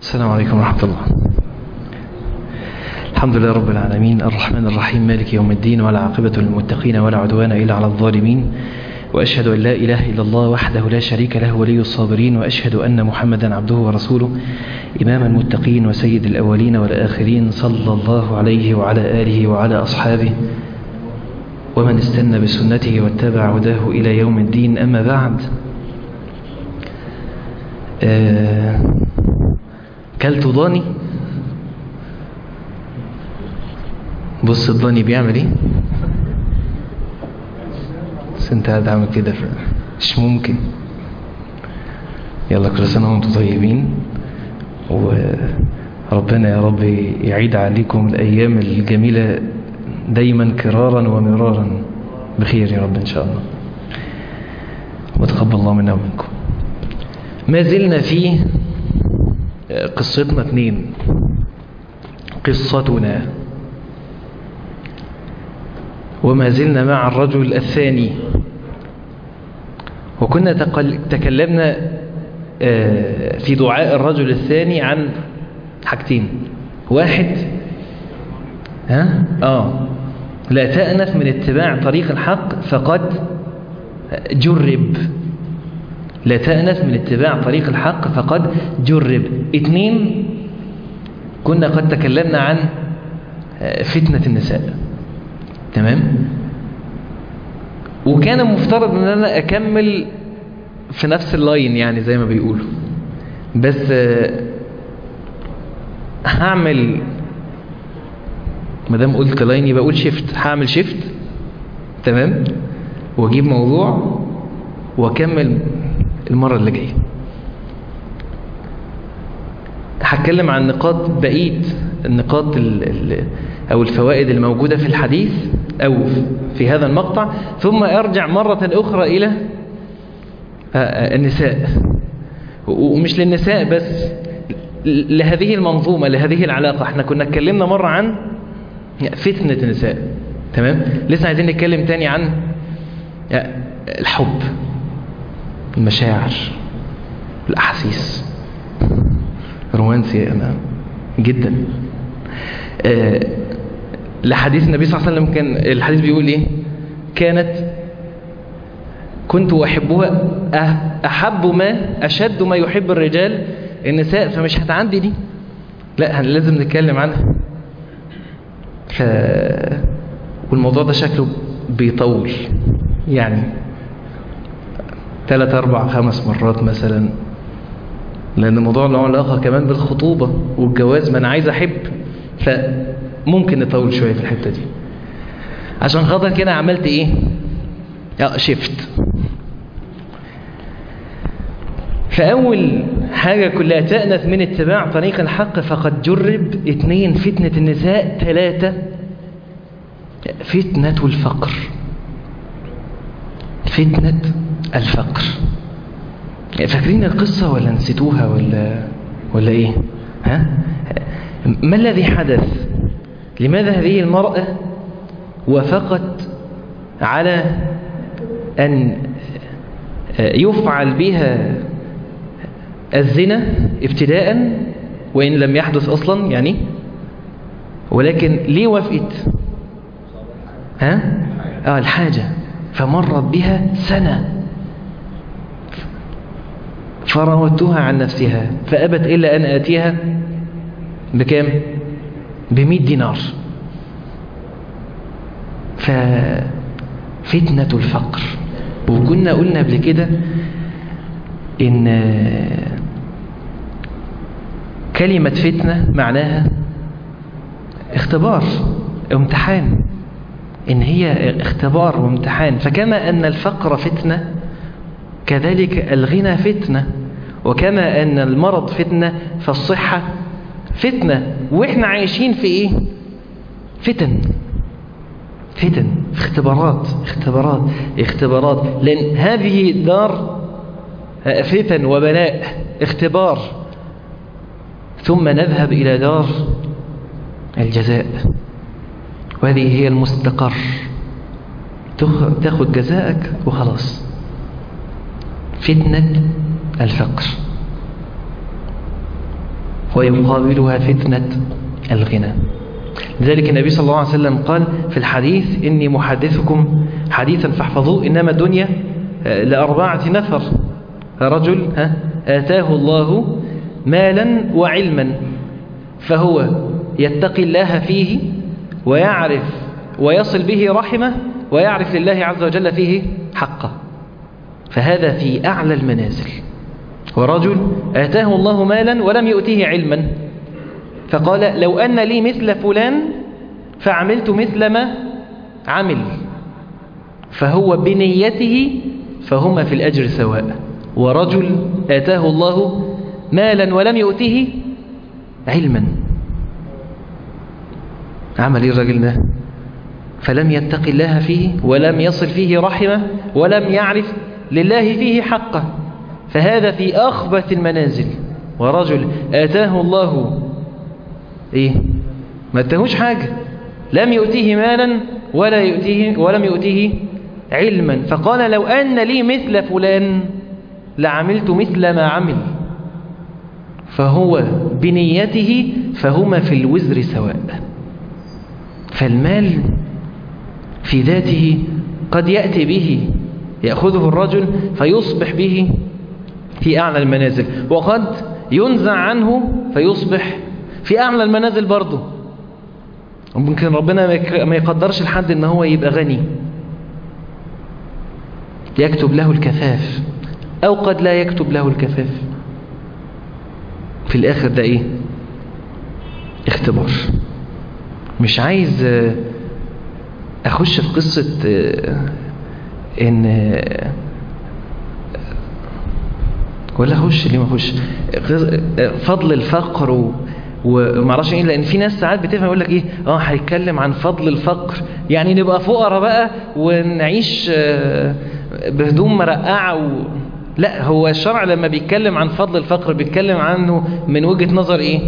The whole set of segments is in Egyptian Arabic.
السلام عليكم ورحمة الله الحمد لله رب العالمين الرحمن الرحيم مالك يوم الدين ولا عاقبة للمتقين ولا عدوان إلا على الظالمين وأشهد أن لا إله إلا الله وحده لا شريك له ولي الصابرين وأشهد أن محمدا عبده ورسوله إمام المتقين وسيد الأولين والآخرين صلى الله عليه وعلى آله وعلى أصحابه ومن استنى بسنته واتبع هداه إلى يوم الدين أما بعد آه كلت ضاني بص الضاني بيعمل ايه بس انت قاعد عامل كده مش ممكن يلا كل سنه وانتم طيبين وربنا يا رب يعيد عليكم الايام الجميله دايما كرارا ومرارا بخير يا رب ان شاء الله وتقبل الله منا ومنكم ما زلنا في قصتنا اتنين قصتنا وما زلنا مع الرجل الثاني وكنا تكلمنا في دعاء الرجل الثاني عن حاجتين واحد ها اه لا تأنف من اتباع طريق الحق فقد جرب لا تأنف من اتباع طريق الحق فقد جرب اثنين كنا قد تكلمنا عن فتنة النساء تمام وكان مفترض ان انا اكمل في نفس اللاين يعني زي ما بيقولوا بس هعمل مادام قلت لاين يبقى اقول شيفت هعمل شيفت تمام واجيب موضوع واكمل المرة اللي جاية هتكلم عن نقاط بقية النقاط ال ال أو الفوائد الموجودة في الحديث أو في هذا المقطع ثم أرجع مرة أخرى إلى النساء ومش للنساء بس لهذه المنظومة لهذه العلاقة احنا كنا اتكلمنا مرة عن فتنة النساء تمام لسه عايزين نتكلم تاني عن الحب المشاعر الأحاسيس رومانسي أنا جدا أه لحديث النبي صلى الله عليه وسلم كان الحديث بيقول ايه كانت كنت أحبها أحب ما أشد ما يحب الرجال النساء فمش هتعندي دي لا لازم نتكلم عنها ف... والموضوع ده شكله بيطول يعني ثلاث أربع خمس مرات مثلا لأن الموضوع له علاقة كمان بالخطوبة والجواز ما أنا عايز أحب فممكن نطول شوية في الحتة دي عشان خاطر كده عملت إيه اه شفت فأول حاجة كلها تأنث من اتباع طريق الحق فقد جرب اثنين فتنة النساء ثلاثة فتنة الفقر فتنة الفقر فاكرين القصة ولا نسيتوها ولا ولا ايه ها ما الذي حدث لماذا هذه المرأة وافقت على أن يفعل بها الزنا ابتداء وإن لم يحدث أصلا يعني ولكن ليه وافقت ها آه الحاجة فمرت بها سنة فراودتها عن نفسها فأبت إلا أن آتيها بكام بمئة دينار ففتنة الفقر وكنا قلنا قبل كده إن كلمة فتنة معناها اختبار امتحان إن هي اختبار وامتحان فكما أن الفقر فتنة كذلك الغنى فتنة وكما أن المرض فتنة فالصحة فتنة وإحنا عايشين في إيه فتن فتن اختبارات اختبارات اختبارات لأن هذه دار فتن وبلاء اختبار ثم نذهب إلى دار الجزاء وهذه هي المستقر تاخد جزاءك وخلاص فتنة الفقر ويقابلها فتنة الغنى لذلك النبي صلى الله عليه وسلم قال في الحديث إني محدثكم حديثا فاحفظوه إنما الدنيا لأربعة نفر رجل ها آتاه الله مالا وعلما فهو يتقي الله فيه ويعرف ويصل به رحمه ويعرف لله عز وجل فيه حقه فهذا في أعلى المنازل ورجل آتاه الله مالا ولم يؤتيه علما فقال لو أن لي مثل فلان فعملت مثل ما عمل فهو بنيته فهما في الأجر سواء ورجل آتاه الله مالا ولم يؤته علما عمل ايه الرجل ده فلم يتق الله فيه ولم يصل فيه رحمه ولم يعرف لله فيه حقه فهذا في أخبث المنازل ورجل آتاه الله إيه ما اتهوش حاجة لم يؤتيه مالا ولا يؤتيه ولم يؤتيه علما فقال لو أن لي مثل فلان لعملت مثل ما عمل فهو بنيته فهما في الوزر سواء فالمال في ذاته قد يأتي به يأخذه الرجل فيصبح به في أعلى المنازل وقد ينزع عنه فيصبح في أعلى المنازل برضه ممكن ربنا ما يقدرش لحد ان هو يبقى غني يكتب له الكفاف أو قد لا يكتب له الكفاف في الآخر ده إيه اختبار مش عايز أخش في قصة إن ولا أخش ليه ما أخش فضل الفقر و... ومعرفش ايه لان في ناس ساعات بتفهم يقول لك ايه اه هيتكلم عن فضل الفقر يعني نبقى فقراء بقى ونعيش بهدوم مرقعه و... لا هو الشرع لما بيتكلم عن فضل الفقر بيتكلم عنه من وجهة نظر ايه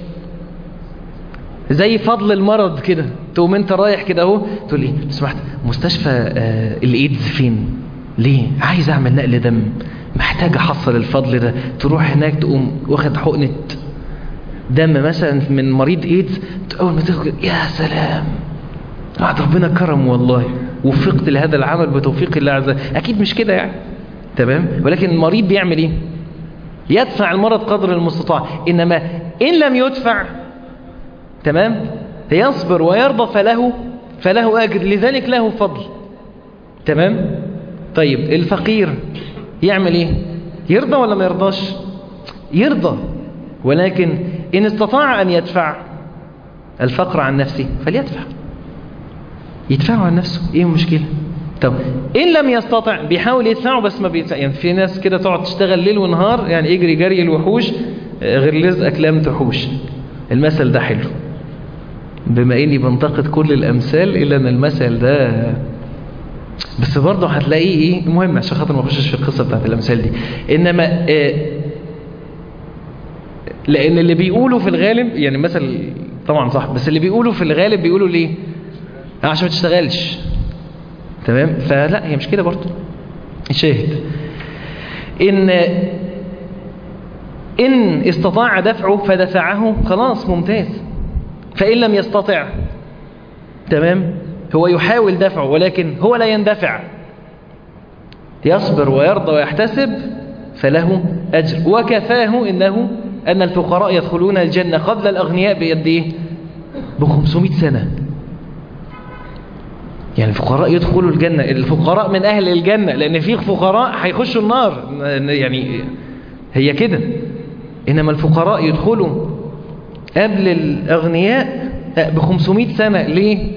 زي فضل المرض كده تقوم انت رايح كده اهو تقول لي سمحت مستشفى آه الايدز فين ليه عايز اعمل نقل دم محتاج احصل الفضل ده تروح هناك تقوم واخد حقنه دم مثلا من مريض ايدز اول ما تاخد يا سلام بعد ربنا كرم والله وفقت لهذا العمل بتوفيق الله عز وجل اكيد مش كده يعني تمام ولكن المريض بيعمل ايه يدفع المرض قدر المستطاع انما ان لم يدفع تمام يصبر ويرضى فله فله اجر لذلك له فضل تمام طيب الفقير يعمل ايه يرضى ولا ما يرضاش يرضى ولكن إن استطاع أن يدفع الفقر عن نفسه فليدفع يدفعه عن نفسه إيه المشكلة طب إن لم يستطع بيحاول يدفعه بس ما بيدفع يعني في ناس كده تقعد تشتغل ليل ونهار يعني يجري جري الوحوش غير رزقك لم تحوش المثل ده حلو بما إني بنتقد كل الأمثال إلا أن المثل ده بس برضه هتلاقيه إيه المهم عشان خاطر ما اخشش في القصة بتاعت الأمثال دي إنما آه لان اللي بيقولوا في الغالب يعني مثل طبعا صح بس اللي بيقولوا في الغالب بيقولوا ليه عشان ما تشتغلش تمام فلا هي مش كده برضه شاهد ان ان استطاع دفعه فدفعه خلاص ممتاز فان لم يستطع تمام هو يحاول دفعه ولكن هو لا يندفع يصبر ويرضى ويحتسب فله أجر وكفاه إنه أن الفقراء يدخلون الجنة قبل الأغنياء بيد إيه؟ ب 500 سنة يعني الفقراء يدخلوا الجنة الفقراء من أهل الجنة لأن في فقراء هيخشوا النار يعني هي كده إنما الفقراء يدخلوا قبل الأغنياء ب 500 سنة ليه؟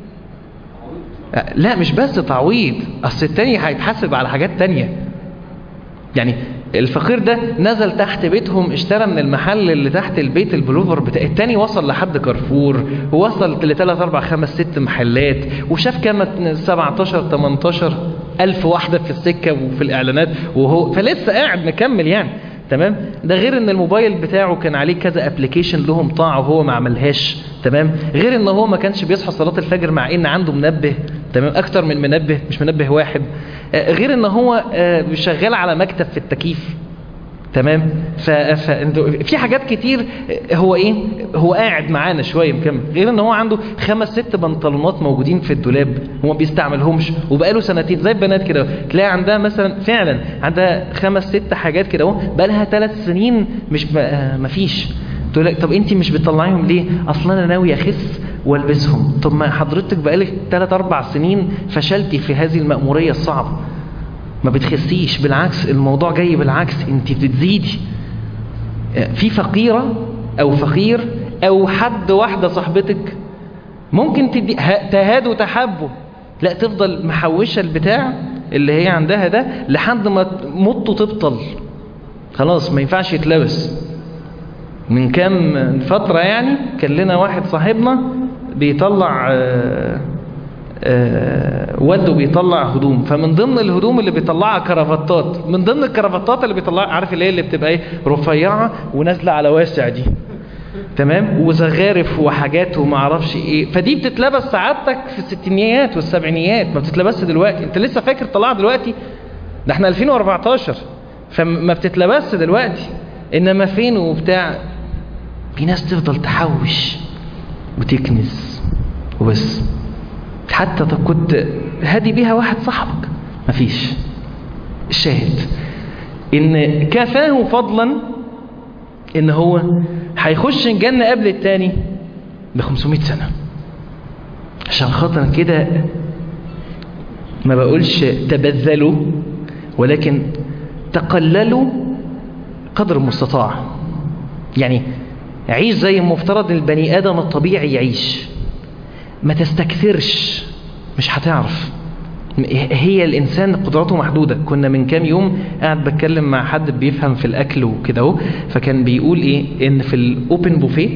لا مش بس تعويض أصل التاني هيتحاسب على حاجات تانية يعني الفقير ده نزل تحت بيتهم اشترى من المحل اللي تحت البيت البلوفر بتاع التاني وصل لحد كارفور ووصل لثلاث اربع خمس ست محلات وشاف كام 17 18 الف واحدة في السكة وفي الاعلانات وهو فلسه قاعد مكمل يعني تمام ده غير ان الموبايل بتاعه كان عليه كذا ابلكيشن لهم طاعة وهو ما عملهاش تمام غير ان هو ما كانش بيصحى صلاة الفجر مع ان عنده منبه تمام اكتر من منبه مش منبه واحد غير ان هو شغال على مكتب في التكييف تمام ف... فانتوا في حاجات كتير هو ايه هو قاعد معانا شويه مكمل غير ان هو عنده خمس ست بنطلونات موجودين في الدولاب هو ما بيستعملهمش وبقاله سنتين زي البنات كده تلاقي عندها مثلا فعلا عندها خمس ست حاجات كده اهو بقالها ثلاث سنين مش ما فيش تقول لك طب انت مش بتطلعيهم ليه اصلا انا ناوي اخس والبسهم طب ما حضرتك بقالك 3 4 سنين فشلتي في هذه المأمورية الصعبة ما بتخسيش بالعكس الموضوع جاي بالعكس انت بتزيدي في فقيرة او فقير او حد واحدة صاحبتك ممكن تدي تهاد وتحبه لا تفضل محوشة البتاع اللي هي عندها ده لحد ما موته تبطل خلاص ما ينفعش يتلبس من كام فترة يعني كان لنا واحد صاحبنا بيطلع آآ آآ وده بيطلع هدوم فمن ضمن الهدوم اللي بيطلعها كرافتات من ضمن الكرافتات اللي بيطلعها عارف اللي هي اللي بتبقى ايه رفيعة ونازلة على واسع دي تمام وزغارف وحاجات وما اعرفش ايه فدي بتتلبس سعادتك في الستينيات والسبعينيات ما بتتلبسش دلوقتي انت لسه فاكر طلعها دلوقتي ده احنا 2014 فما بتتلبسش دلوقتي انما فين وبتاع في ناس تفضل تحوش وتكنس وبس حتى طب كنت هادي بيها واحد صاحبك مفيش الشاهد ان كفاه فضلا ان هو هيخش الجنة قبل التاني ب 500 سنة عشان خاطر كده ما بقولش تبذلوا ولكن تقللوا قدر المستطاع يعني عيش زي المفترض البني آدم الطبيعي يعيش ما تستكثرش مش هتعرف هي الإنسان قدراته محدودة كنا من كام يوم قاعد بتكلم مع حد بيفهم في الأكل وكده اهو فكان بيقول إيه إن في الأوبن بوفيه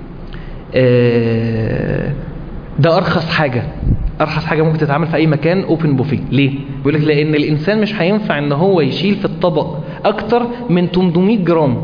ده أرخص حاجة أرخص حاجة ممكن تتعمل في أي مكان أوبن بوفيه ليه؟ بيقول لك لأن الإنسان مش هينفع إن هو يشيل في الطبق أكتر من 800 جرام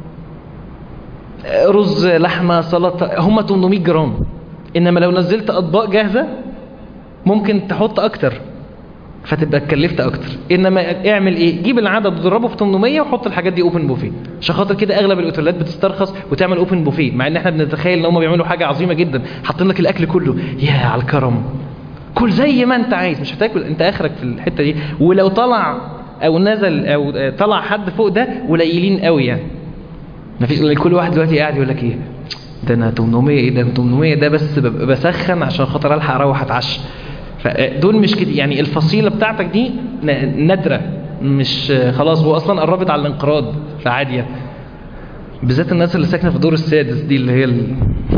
رز لحمة سلطة هم 800 جرام إنما لو نزلت أطباق جاهزة ممكن تحط أكتر فتبقى اتكلفت أكتر إنما اعمل إيه جيب العدد وضربه في 800 وحط الحاجات دي أوبن بوفيه عشان خاطر كده أغلب الأوتيلات بتسترخص وتعمل أوبن بوفيه مع إن إحنا بنتخيل إن هم بيعملوا حاجة عظيمة جدا حاطين لك الأكل كله يا على الكرم كل زي ما أنت عايز مش هتاكل أنت آخرك في الحتة دي ولو طلع أو نزل أو طلع حد فوق ده قليلين قوي يعني مفيش كل واحد دلوقتي قاعد يقول لك ايه ده انا 800 ايه ده 800 ده بس ببقى بسخن عشان خاطر الحق اروح اتعشى فدول مش كده يعني الفصيله بتاعتك دي نادره مش خلاص هو اصلا قربت على الانقراض فعاديه بالذات الناس اللي ساكنه في الدور السادس دي اللي هي ال...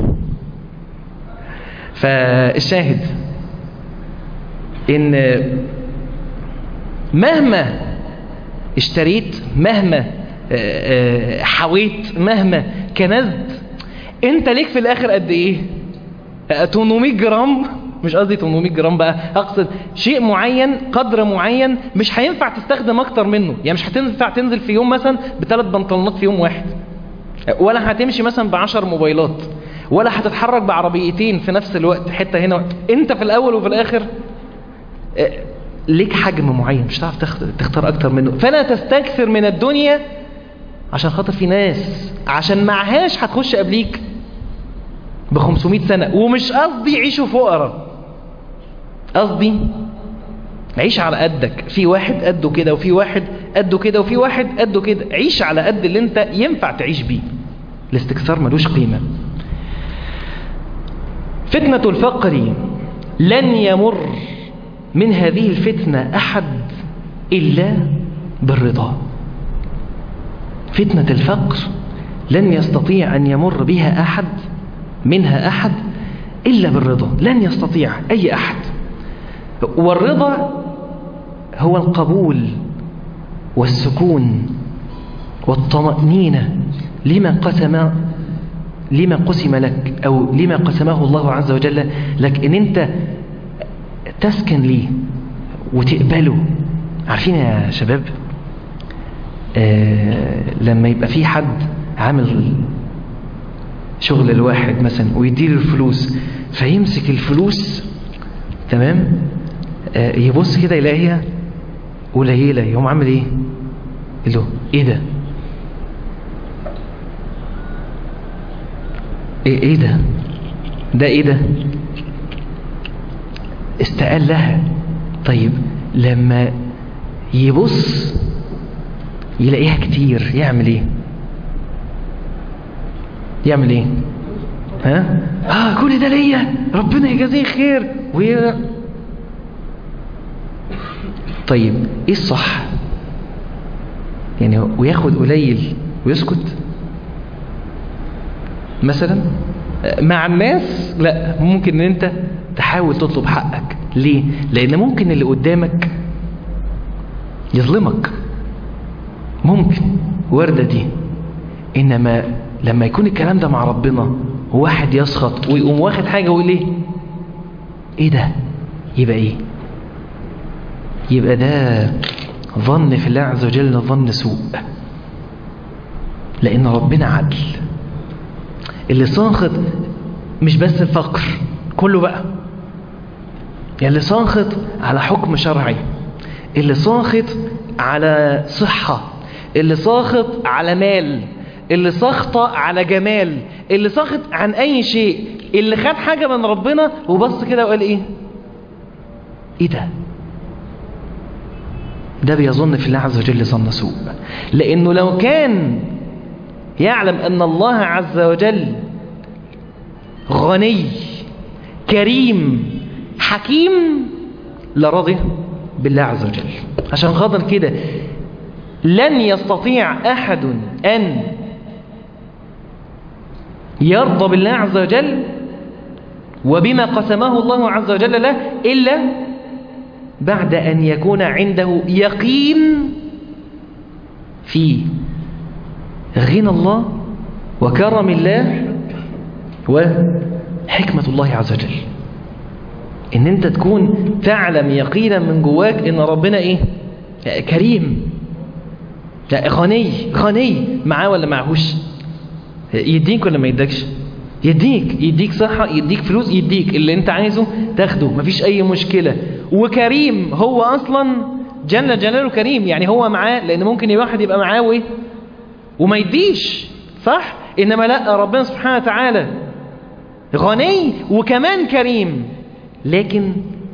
فالشاهد ان مهما اشتريت مهما حويت مهما كنزت انت ليك في الاخر قد ايه 800 جرام مش قصدي 800 جرام بقى اقصد شيء معين قدر معين مش هينفع تستخدم اكتر منه يعني مش هتنفع تنزل في يوم مثلا بثلاث بنطلونات في يوم واحد ولا هتمشي مثلا بعشر موبايلات ولا هتتحرك بعربيتين في نفس الوقت حته هنا انت في الاول وفي الاخر ليك حجم معين مش هتعرف تختار اكتر منه فلا تستكثر من الدنيا عشان خاطر في ناس عشان معهاش هتخش قبليك ب 500 سنة ومش قصدي يعيشوا فقراء قصدي عيش على قدك في واحد قده كده وفي واحد قده كده وفي واحد قده كده عيش على قد اللي انت ينفع تعيش بيه الاستكثار ملوش قيمة فتنة الفقر لن يمر من هذه الفتنة أحد إلا بالرضا فتنة الفقر لن يستطيع أن يمر بها أحد منها أحد إلا بالرضا لن يستطيع أي أحد والرضا هو القبول والسكون والطمأنينة لما قسم لما قسم لك أو لما قسمه الله عز وجل لك إن أنت تسكن ليه وتقبله عارفين يا شباب آه لما يبقى في حد عامل شغل الواحد مثلا ويديله الفلوس فيمسك الفلوس تمام آه يبص كده يلاقيها قليلة يقوم عامل ايه يقول له ايه ده ايه, إيه ده ده ايه ده استقال لها طيب لما يبص يلاقيها كتير يعمل ايه يعمل ايه ها اه كل ده ليا ربنا يجازيه خير وهي طيب ايه الصح يعني وياخد قليل ويسكت مثلا مع الناس لا ممكن ان انت تحاول تطلب حقك ليه لان ممكن اللي قدامك يظلمك ممكن وردة دي انما لما يكون الكلام ده مع ربنا وواحد يسخط ويقوم واخد حاجة ويقول ايه ايه ده يبقى ايه يبقى ده ظن في الله عز وجل ظن سوء لان ربنا عدل اللي ساخط مش بس الفقر كله بقى يعني اللي ساخط على حكم شرعي اللي ساخط على صحة اللي ساخط على مال اللي ساخطة على جمال اللي ساخط عن أي شيء اللي خد حاجة من ربنا وبص كده وقال إيه إيه ده ده بيظن في الله عز وجل ظن سوء لأنه لو كان يعلم أن الله عز وجل غني كريم حكيم لرضي بالله عز وجل عشان خاطر كده لن يستطيع أحد أن يرضى بالله عز وجل وبما قسمه الله عز وجل له إلا بعد أن يكون عنده يقين في غنى الله وكرم الله وحكمة الله عز وجل ان انت تكون تعلم يقينا من جواك ان ربنا ايه كريم لا غني غني معاه ولا معهوش يديك ولا ما يديكش يديك يديك صحة يديك فلوس يديك اللي انت عايزه تاخده مفيش اي مشكلة وكريم هو اصلا جل جلاله كريم يعني هو معاه لان ممكن واحد يبقى معاه وايه وما يديش صح انما لا ربنا سبحانه وتعالى غني وكمان كريم لكن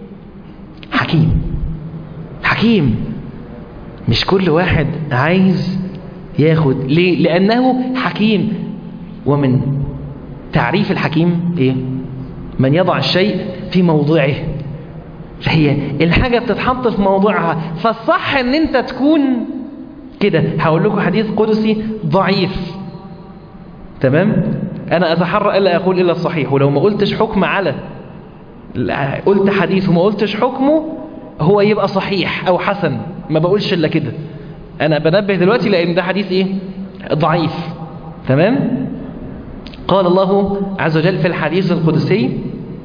حكيم حكيم مش كل واحد عايز ياخد ليه لأنه حكيم ومن تعريف الحكيم ايه من يضع الشيء في موضعه فهي الحاجة بتتحط في موضعها فالصح ان انت تكون كده هقول لكم حديث قدسي ضعيف تمام انا اتحرى الا اقول الا الصحيح ولو ما قلتش حكم على قلت حديث وما قلتش حكمه هو يبقى صحيح او حسن ما بقولش الا كده انا بنبه دلوقتي لان ده حديث ايه ضعيف تمام قال الله عز وجل في الحديث القدسي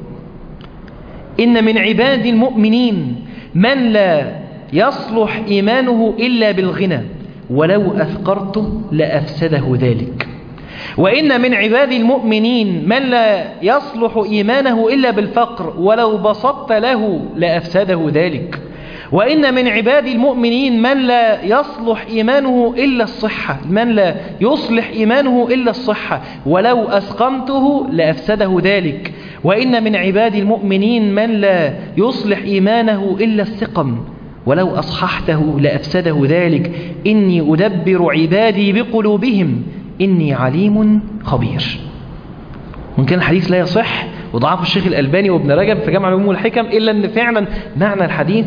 إن من عباد المؤمنين من لا يصلح إيمانه إلا بالغنى ولو أفقرته لأفسده ذلك وإن من عباد المؤمنين من لا يصلح إيمانه إلا بالفقر ولو بسطت له لأفسده ذلك وإن من عباد المؤمنين من لا يصلح إيمانه إلا الصحة من لا يصلح إيمانه إلا الصحة ولو أسقمته لأفسده ذلك وإن من عباد المؤمنين من لا يصلح إيمانه إلا السقم ولو أصححته لأفسده ذلك إني أدبر عبادي بقلوبهم إني عليم خبير ممكن الحديث لا يصح وضعف الشيخ الألباني وابن رجب في جمع العلوم والحكم إلا أن فعلا معنى الحديث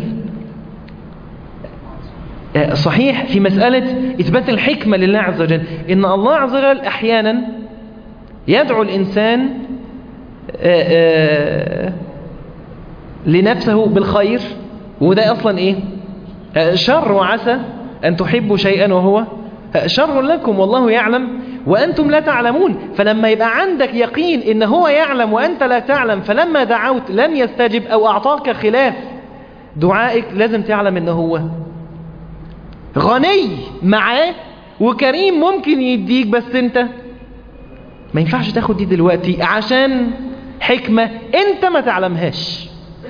صحيح في مسألة إثبات الحكمة لله عز وجل إن الله عز وجل أحيانا يدعو الإنسان لنفسه بالخير وده أصلا إيه شر وعسى أن تحبوا شيئا وهو شر لكم والله يعلم وأنتم لا تعلمون فلما يبقى عندك يقين إن هو يعلم وأنت لا تعلم فلما دعوت لم يستجب أو أعطاك خلاف دعائك لازم تعلم إن هو غني معاه وكريم ممكن يديك بس انت ما ينفعش تاخد دي دلوقتي عشان حكمة انت ما تعلمهاش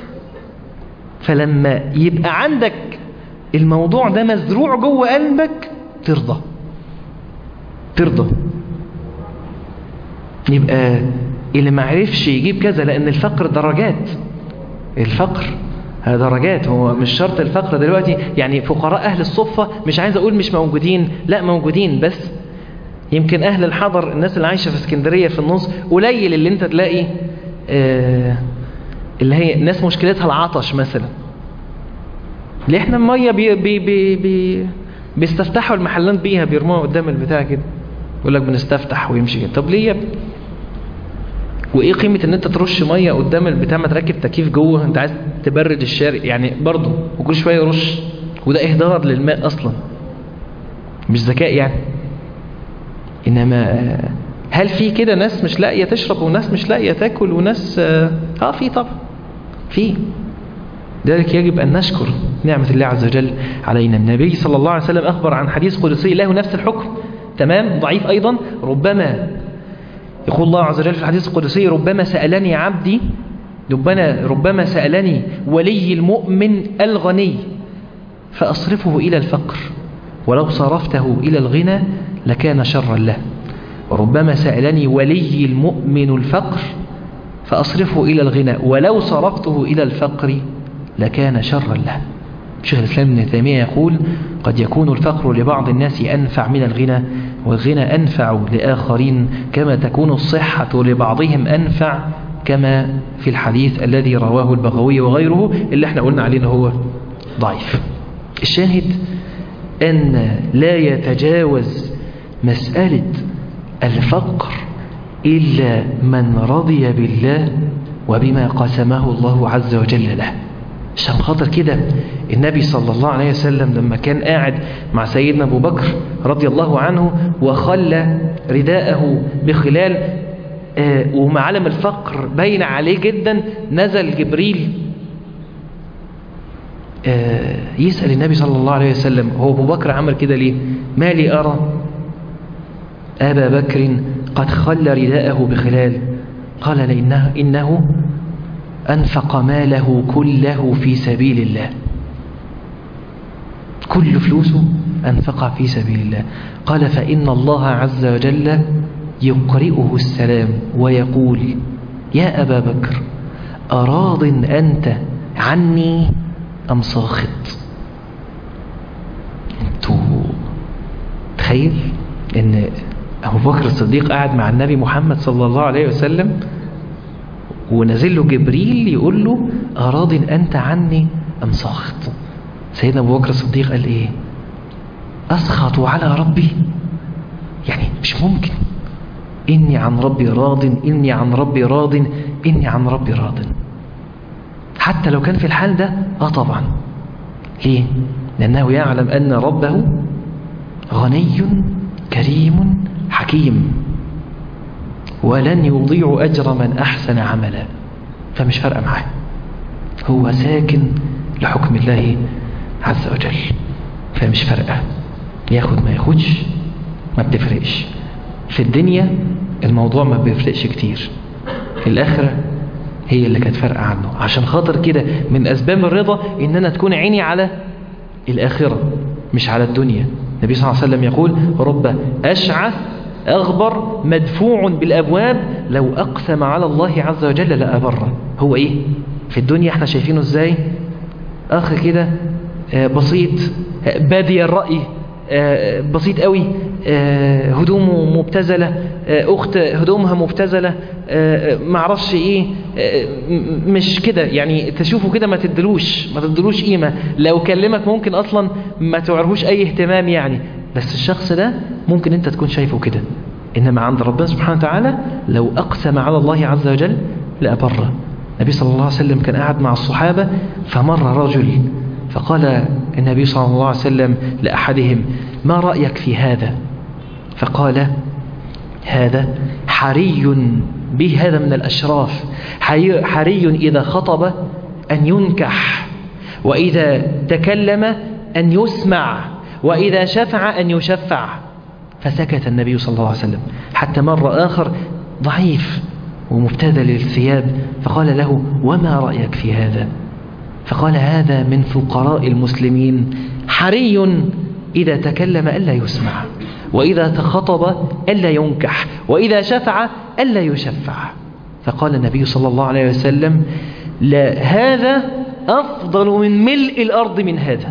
فلما يبقى عندك الموضوع ده مزروع جوه قلبك ترضى ترضى يبقى اللي ما عرفش يجيب كذا لأن الفقر درجات الفقر درجات هو مش شرط الفقر دلوقتي يعني فقراء أهل الصفة مش عايز أقول مش موجودين لا موجودين بس يمكن أهل الحضر الناس اللي عايشة في اسكندرية في النص قليل اللي انت تلاقي آه اللي هي ناس مشكلتها العطش مثلا اللي احنا المية بي بي بي بي بيستفتحوا المحلات بيها بيرموها قدام البتاع كده يقول لك بنستفتح ويمشي كده طب ليه يا ابني وايه قيمة ان انت ترش مية قدام البتاع ما تركب تكييف جوه انت عايز تبرد الشارع يعني برضه وكل شوية يرش وده اهدار للماء اصلا مش ذكاء يعني انما هل في كده ناس مش لاقية تشرب وناس مش لاقية تاكل وناس اه في طبعا في ذلك يجب أن نشكر نعمة الله عز وجل علينا النبي صلى الله عليه وسلم أخبر عن حديث قدسي له نفس الحكم تمام ضعيف أيضا ربما يقول الله عز وجل في الحديث القدسي ربما سألني عبدي ربما, ربما سألني ولي المؤمن الغني فأصرفه إلى الفقر ولو صرفته إلى الغنى لكان شرا له وربما سألني ولي المؤمن الفقر فأصرفه إلى الغنى ولو صرفته إلى الفقر لكان شرا له شيخ الإسلام ابن تيمية يقول قد يكون الفقر لبعض الناس أنفع من الغنى والغنى أنفع لآخرين كما تكون الصحة لبعضهم أنفع كما في الحديث الذي رواه البغوي وغيره اللي احنا قلنا عليه هو ضعيف الشاهد أن لا يتجاوز مسألة الفقر إلا من رضي بالله وبما قسمه الله عز وجل له عشان خاطر كده النبي صلى الله عليه وسلم لما كان قاعد مع سيدنا أبو بكر رضي الله عنه وخلى رداءه بخلال آه ومعلم الفقر باين عليه جدا نزل جبريل آه يسأل النبي صلى الله عليه وسلم هو أبو بكر عمل كده ليه ما لي أرى أبا بكر قد خلى رداءه بخلال قال لإنه إنه أنفق ماله كله في سبيل الله كل فلوسه أنفقها في سبيل الله قال فإن الله عز وجل يقرئه السلام ويقول يا أبا بكر أراض أنت عني أم ساخط انتوا تخيل ان أبو بكر الصديق قاعد مع النبي محمد صلى الله عليه وسلم ونزل له جبريل يقول له أراض أنت عني أم ساخط سيدنا أبو بكر الصديق قال إيه أسخط على ربي يعني مش ممكن إني عن ربي راض إني عن ربي راض إني عن ربي راض حتى لو كان في الحال ده آه طبعا ليه لأنه يعلم أن ربه غني كريم حكيم ولن يضيع أجر من أحسن عملا فمش فارقة معاه هو ساكن لحكم الله عز وجل فمش فارقة ياخد ما ياخدش ما بتفرقش في الدنيا الموضوع ما بيفرقش كتير في الآخرة هي اللي كانت فارقة عنه عشان خاطر كده من أسباب الرضا إن أنا تكون عيني على الآخرة مش على الدنيا النبي صلى الله عليه وسلم يقول رب أشعث أغبر مدفوع بالأبواب لو أقسم على الله عز وجل لأبره هو إيه في الدنيا احنا شايفينه إزاي أخ كده بسيط بادي الرأي بسيط قوي هدومه مبتزلة أخت هدومها مبتزلة معرفش إيه مش كده يعني تشوفه كده ما تدلوش ما تدلوش قيمة لو كلمك ممكن أصلا ما تعرهوش أي اهتمام يعني بس الشخص ده ممكن أنت تكون شايفه كده إنما عند ربنا سبحانه وتعالى لو أقسم على الله عز وجل لأبره النبي صلى الله عليه وسلم كان قاعد مع الصحابة فمر رجل فقال النبي صلى الله عليه وسلم لأحدهم ما رأيك في هذا فقال هذا حري به هذا من الأشراف حري إذا خطب أن ينكح وإذا تكلم أن يسمع وإذا شفع أن يشفع فسكت النبي صلى الله عليه وسلم حتى مر آخر ضعيف ومبتذل الثياب فقال له وما رأيك في هذا فقال هذا من فقراء المسلمين حري إذا تكلم ألا يسمع وإذا تخطب ألا ينكح وإذا شفع ألا يشفع فقال النبي صلى الله عليه وسلم لا هذا أفضل من ملء الأرض من هذا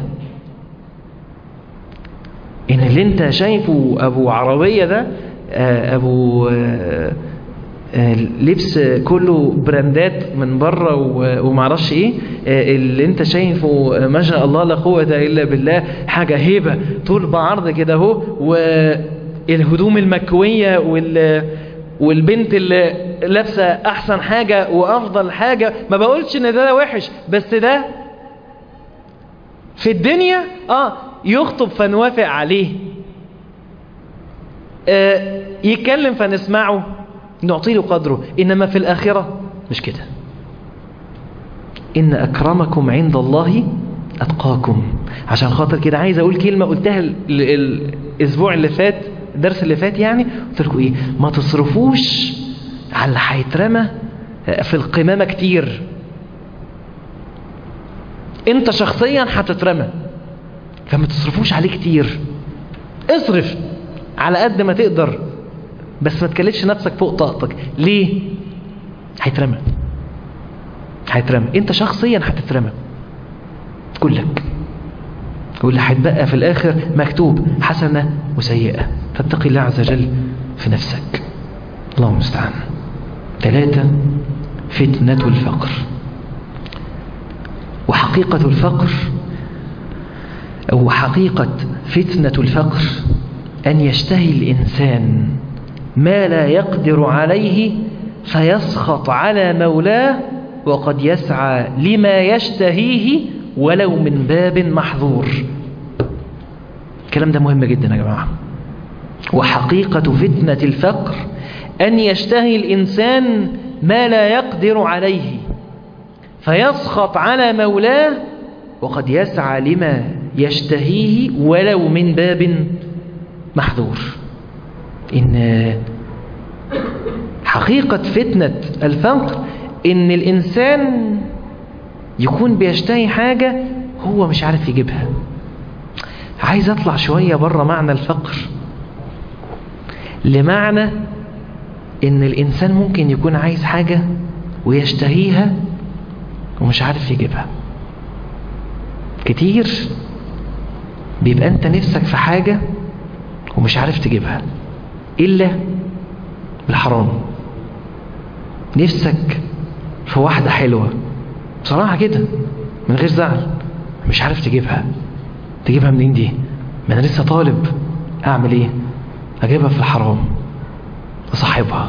إن اللي انت شايفه أبو عربية ده أبو لبس كله براندات من بره ومعرفش ايه اللي انت شايفه ما شاء الله لا قوة الا بالله حاجة هيبة طول بعرض كده اهو والهدوم المكوية وال والبنت اللي لابسة احسن حاجة وافضل حاجة ما بقولش ان ده, ده وحش بس ده في الدنيا اه يخطب فنوافق عليه آه يتكلم فنسمعه نعطي له قدره إنما في الآخرة مش كده إن أكرمكم عند الله أتقاكم عشان خاطر كده عايز أقول كلمة قلتها الأسبوع اللي فات الدرس اللي فات يعني قلت لكم إيه ما تصرفوش على اللي هيترمى في القمامة كتير انت شخصيا هتترمى فما تصرفوش عليه كتير اصرف على قد ما تقدر بس ما تكلفش نفسك فوق طاقتك ليه هيترمى هيترمى انت شخصيا هتترمى كلك واللي هيتبقى في الاخر مكتوب حسنه وسيئه فاتقي الله عز وجل في نفسك الله المستعان ثلاثة فتنة الفقر وحقيقة الفقر أو حقيقة فتنة الفقر أن يشتهي الإنسان ما لا يقدر عليه فيسخط على مولاه وقد يسعى لما يشتهيه ولو من باب محظور الكلام ده مهم جدا يا جماعة وحقيقة فتنة الفقر أن يشتهي الإنسان ما لا يقدر عليه فيسخط على مولاه وقد يسعى لما يشتهيه ولو من باب محظور إن حقيقة فتنة الفقر إن الإنسان يكون بيشتهي حاجة هو مش عارف يجيبها عايز أطلع شوية بره معنى الفقر لمعنى إن الإنسان ممكن يكون عايز حاجة ويشتهيها ومش عارف يجيبها كتير بيبقى أنت نفسك في حاجة ومش عارف تجيبها إلا بالحرام نفسك في واحدة حلوة بصراحة كده من غير زعل مش عارف تجيبها تجيبها منين دي ما أنا لسه طالب أعمل إيه أجيبها في الحرام أصاحبها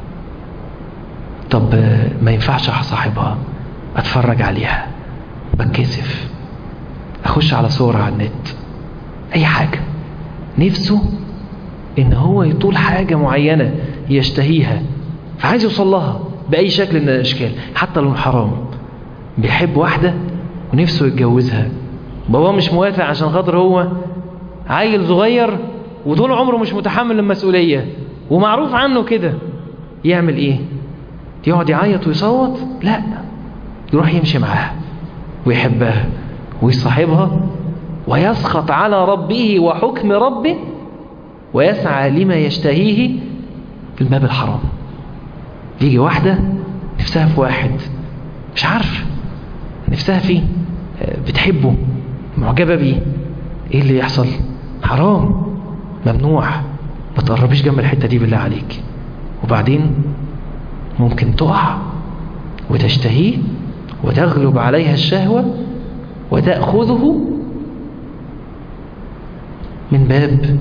طب ما ينفعش أصاحبها أتفرج عليها بتكسف أخش على صور على النت أي حاجة نفسه إن هو يطول حاجة معينة يشتهيها فعايز يوصل لها بأي شكل من الأشكال حتى لو حرام بيحب واحدة ونفسه يتجوزها بابا مش موافق عشان خاطر هو عيل صغير وطول عمره مش متحمل المسؤولية ومعروف عنه كده يعمل ايه يقعد يعيط ويصوت لا يروح يمشي معاها ويحبها ويصاحبها ويسخط على ربه وحكم ربه ويسعى لما يشتهيه في الباب الحرام يجي واحدة نفسها في واحد مش عارف نفسها فيه بتحبه معجبة بيه ايه اللي يحصل حرام ممنوع ما تقربيش جنب الحتة دي بالله عليك وبعدين ممكن تقع وتشتهيه وتغلب عليها الشهوة وتأخذه من باب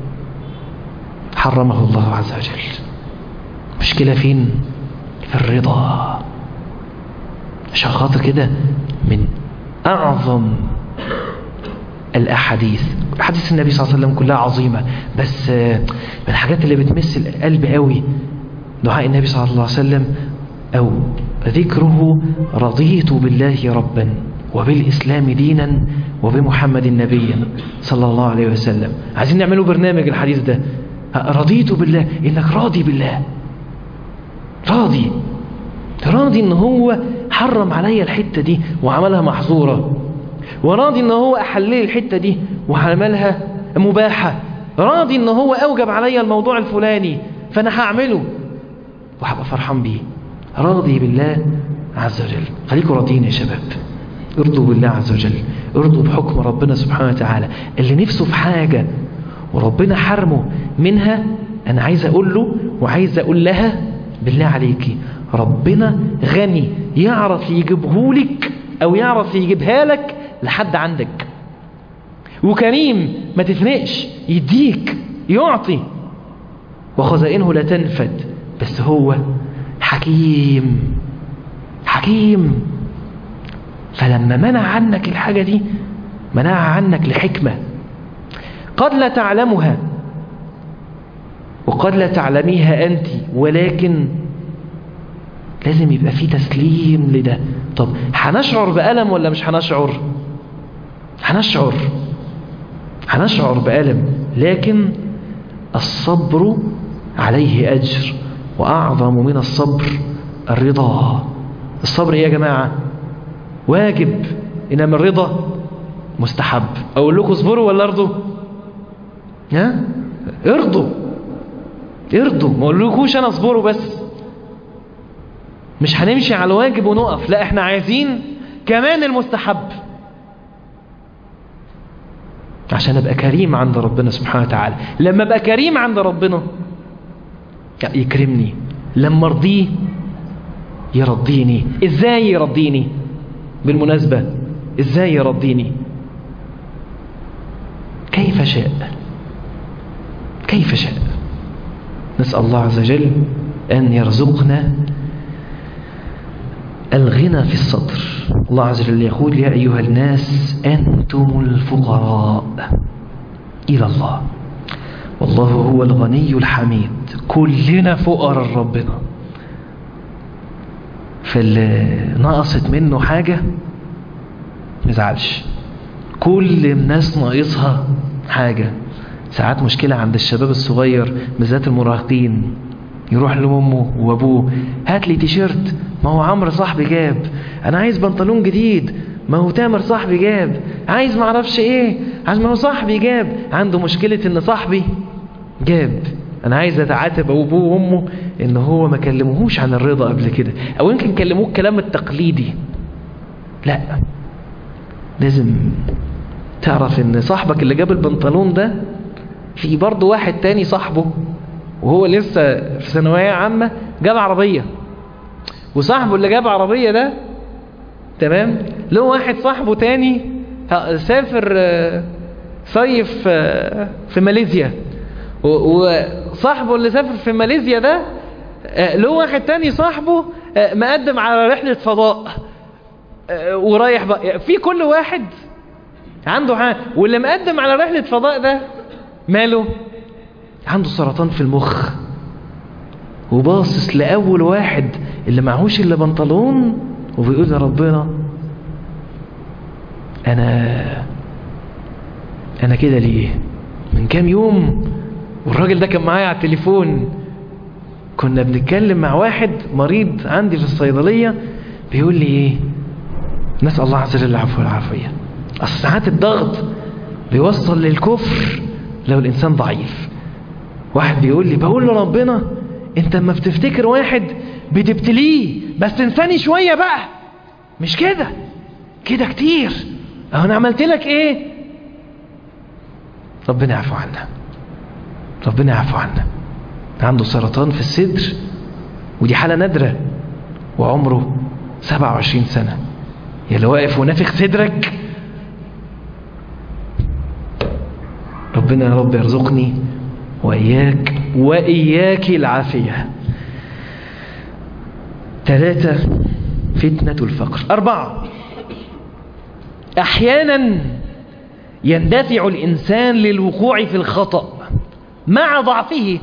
حرمه الله عز وجل مشكلة فين في الرضا عشان خاطر كده من أعظم الأحاديث أحاديث النبي صلى الله عليه وسلم كلها عظيمة بس من الحاجات اللي بتمس القلب قوي دعاء النبي صلى الله عليه وسلم أو ذكره رضيت بالله ربا وبالإسلام دينا وبمحمد نبيا صلى الله عليه وسلم عايزين نعمله برنامج الحديث ده رضيت بالله إنك راضي بالله راضي راضي إن هو حرم عليا الحتة دي وعملها محظورة وراضي إن هو أحل لي الحتة دي وعملها مباحة راضي إن هو أوجب عليا الموضوع الفلاني فأنا هعمله وهبقى فرحان بيه راضي بالله عز وجل خليكم راضيين يا شباب ارضوا بالله عز وجل ارضوا بحكم ربنا سبحانه وتعالى اللي نفسه في حاجة وربنا حرمه منها انا عايز اقول له وعايز اقول لها بالله عليكي ربنا غني يعرف يجيبهولك او يعرف يجيبها لك لحد عندك وكريم ما تفرقش يديك يعطي وخزائنه لا تنفد بس هو حكيم حكيم فلما منع عنك الحاجة دي منعها عنك لحكمة قد لا تعلمها وقد لا تعلميها أنت ولكن لازم يبقى في تسليم لده طب هنشعر بألم ولا مش هنشعر هنشعر هنشعر بألم لكن الصبر عليه أجر وأعظم من الصبر الرضا الصبر إيه يا جماعة واجب إنما الرضا مستحب أقول لكم اصبروا ولا ارضوا ها ارضوا ارضوا ما اقولكوش انا اصبروا بس مش هنمشي على الواجب ونقف لا احنا عايزين كمان المستحب عشان ابقى كريم عند ربنا سبحانه وتعالى لما ابقى كريم عند ربنا يكرمني لما ارضيه يرضيني ازاي يرضيني بالمناسبة ازاي يرضيني كيف شاء كيف شاء نسأل الله عز وجل أن يرزقنا الغنى في الصدر الله عز وجل يقول يا أيها الناس أنتم الفقراء إلى الله والله هو الغني الحميد كلنا فقراء ربنا فاللي نقصت منه حاجة مزعلش كل الناس ناقصها حاجة ساعات مشكلة عند الشباب الصغير بالذات المراهقين يروح لأمه وأبوه هات لي تيشيرت ما هو عمرو صاحبي جاب أنا عايز بنطلون جديد ما هو تامر صاحبي جاب عايز ما اعرفش ايه عايز ما هو صاحبي جاب عنده مشكلة ان صاحبي جاب انا عايز اتعاتب ابوه وامه ان هو ما كلموهوش عن الرضا قبل كده او يمكن كلموه الكلام التقليدي لا لازم تعرف ان صاحبك اللي جاب البنطلون ده في برضه واحد تاني صاحبه وهو لسه في ثانوية عامة جاب عربية وصاحبه اللي جاب عربية ده تمام له واحد صاحبه تاني سافر صيف في ماليزيا وصاحبه اللي سافر في ماليزيا ده له واحد تاني صاحبه مقدم على رحلة فضاء ورايح بقى في كل واحد عنده حاجة واللي مقدم على رحلة فضاء ده ماله عنده سرطان في المخ وباصص لأول واحد اللي معهوش إلا بنطلون وبيقول يا ربنا أنا أنا كده ليه من كام يوم والراجل ده كان معايا على التليفون كنا بنتكلم مع واحد مريض عندي في الصيدلية بيقول لي ايه نسأل الله عز وجل العفو والعافية أصل ساعات الضغط بيوصل للكفر لو الإنسان ضعيف واحد بيقول لي بقول له ربنا انت اما بتفتكر واحد بتبتليه بس تنساني شوية بقى مش كده كده كتير اهو انا عملت لك ايه ربنا يعفو عنا ربنا يعفو عنا عنده سرطان في الصدر ودي حالة نادرة وعمره 27 سنة يا اللي واقف ونافخ صدرك ربنا يا رب يرزقني وإياك وإياك العافية ثلاثة فتنة الفقر أربعة أحيانا يندفع الإنسان للوقوع في الخطأ مع ضعفه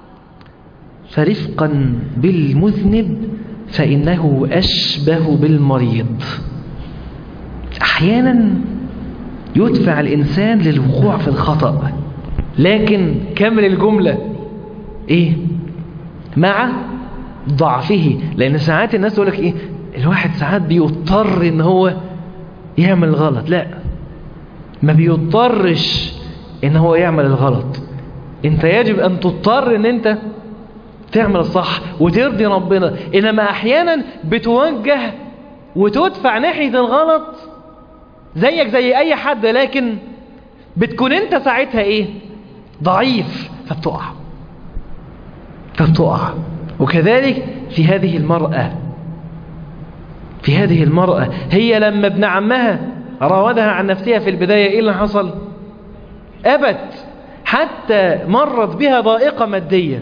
فرفقا بالمذنب فإنه أشبه بالمريض أحيانا يدفع الإنسان للوقوع في الخطأ لكن كمل الجملة إيه مع ضعفه لأن ساعات الناس تقول لك إيه الواحد ساعات بيضطر إن هو يعمل غلط لا ما بيضطرش إن هو يعمل الغلط انت يجب أن تضطر إن انت تعمل الصح وترضي ربنا إنما أحيانا بتوجه وتدفع ناحية الغلط زيك زي أي حد لكن بتكون أنت ساعتها إيه ضعيف فبتقع فبتقع وكذلك في هذه المرأة في هذه المرأة هي لما ابن عمها راودها عن نفسها في البداية إيه اللي حصل أبت حتى مرت بها ضائقة مادية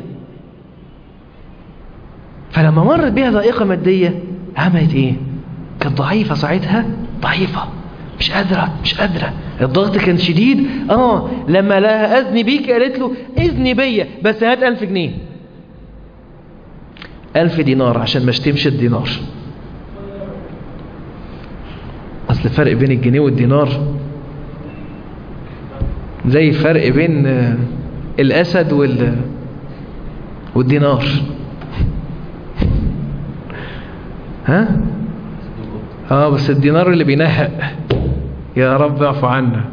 فلما مرت بها ضائقة مادية عملت إيه كانت ضعيفة ساعتها ضعيفة مش قادرة مش قادرة الضغط كان شديد اه لما لها أذني بيك قالت له اذني بيا بس هات ألف جنيه ألف دينار عشان ما اشتمش الدينار أصل الفرق بين الجنيه والدينار زي الفرق بين الأسد وال والدينار ها اه بس الدينار اللي بينهق يا رب اعفو عنا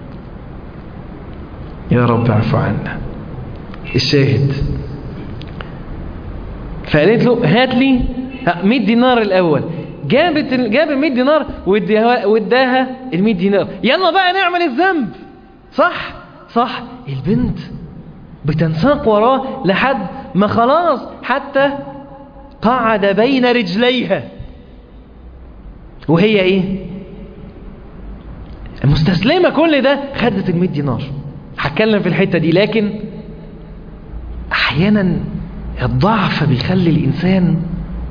يا رب اعفو عنا الشاهد فقالت له هات لي 100 دينار الاول جابت جاب ال 100 دينار واداها واداها ال 100 دينار يلا بقى نعمل الذنب صح صح البنت بتنساق وراه لحد ما خلاص حتى قعد بين رجليها وهي ايه مستسلمة كل ده خدت ال 100 دينار هتكلم في الحتة دي لكن احيانا الضعف بيخلي الانسان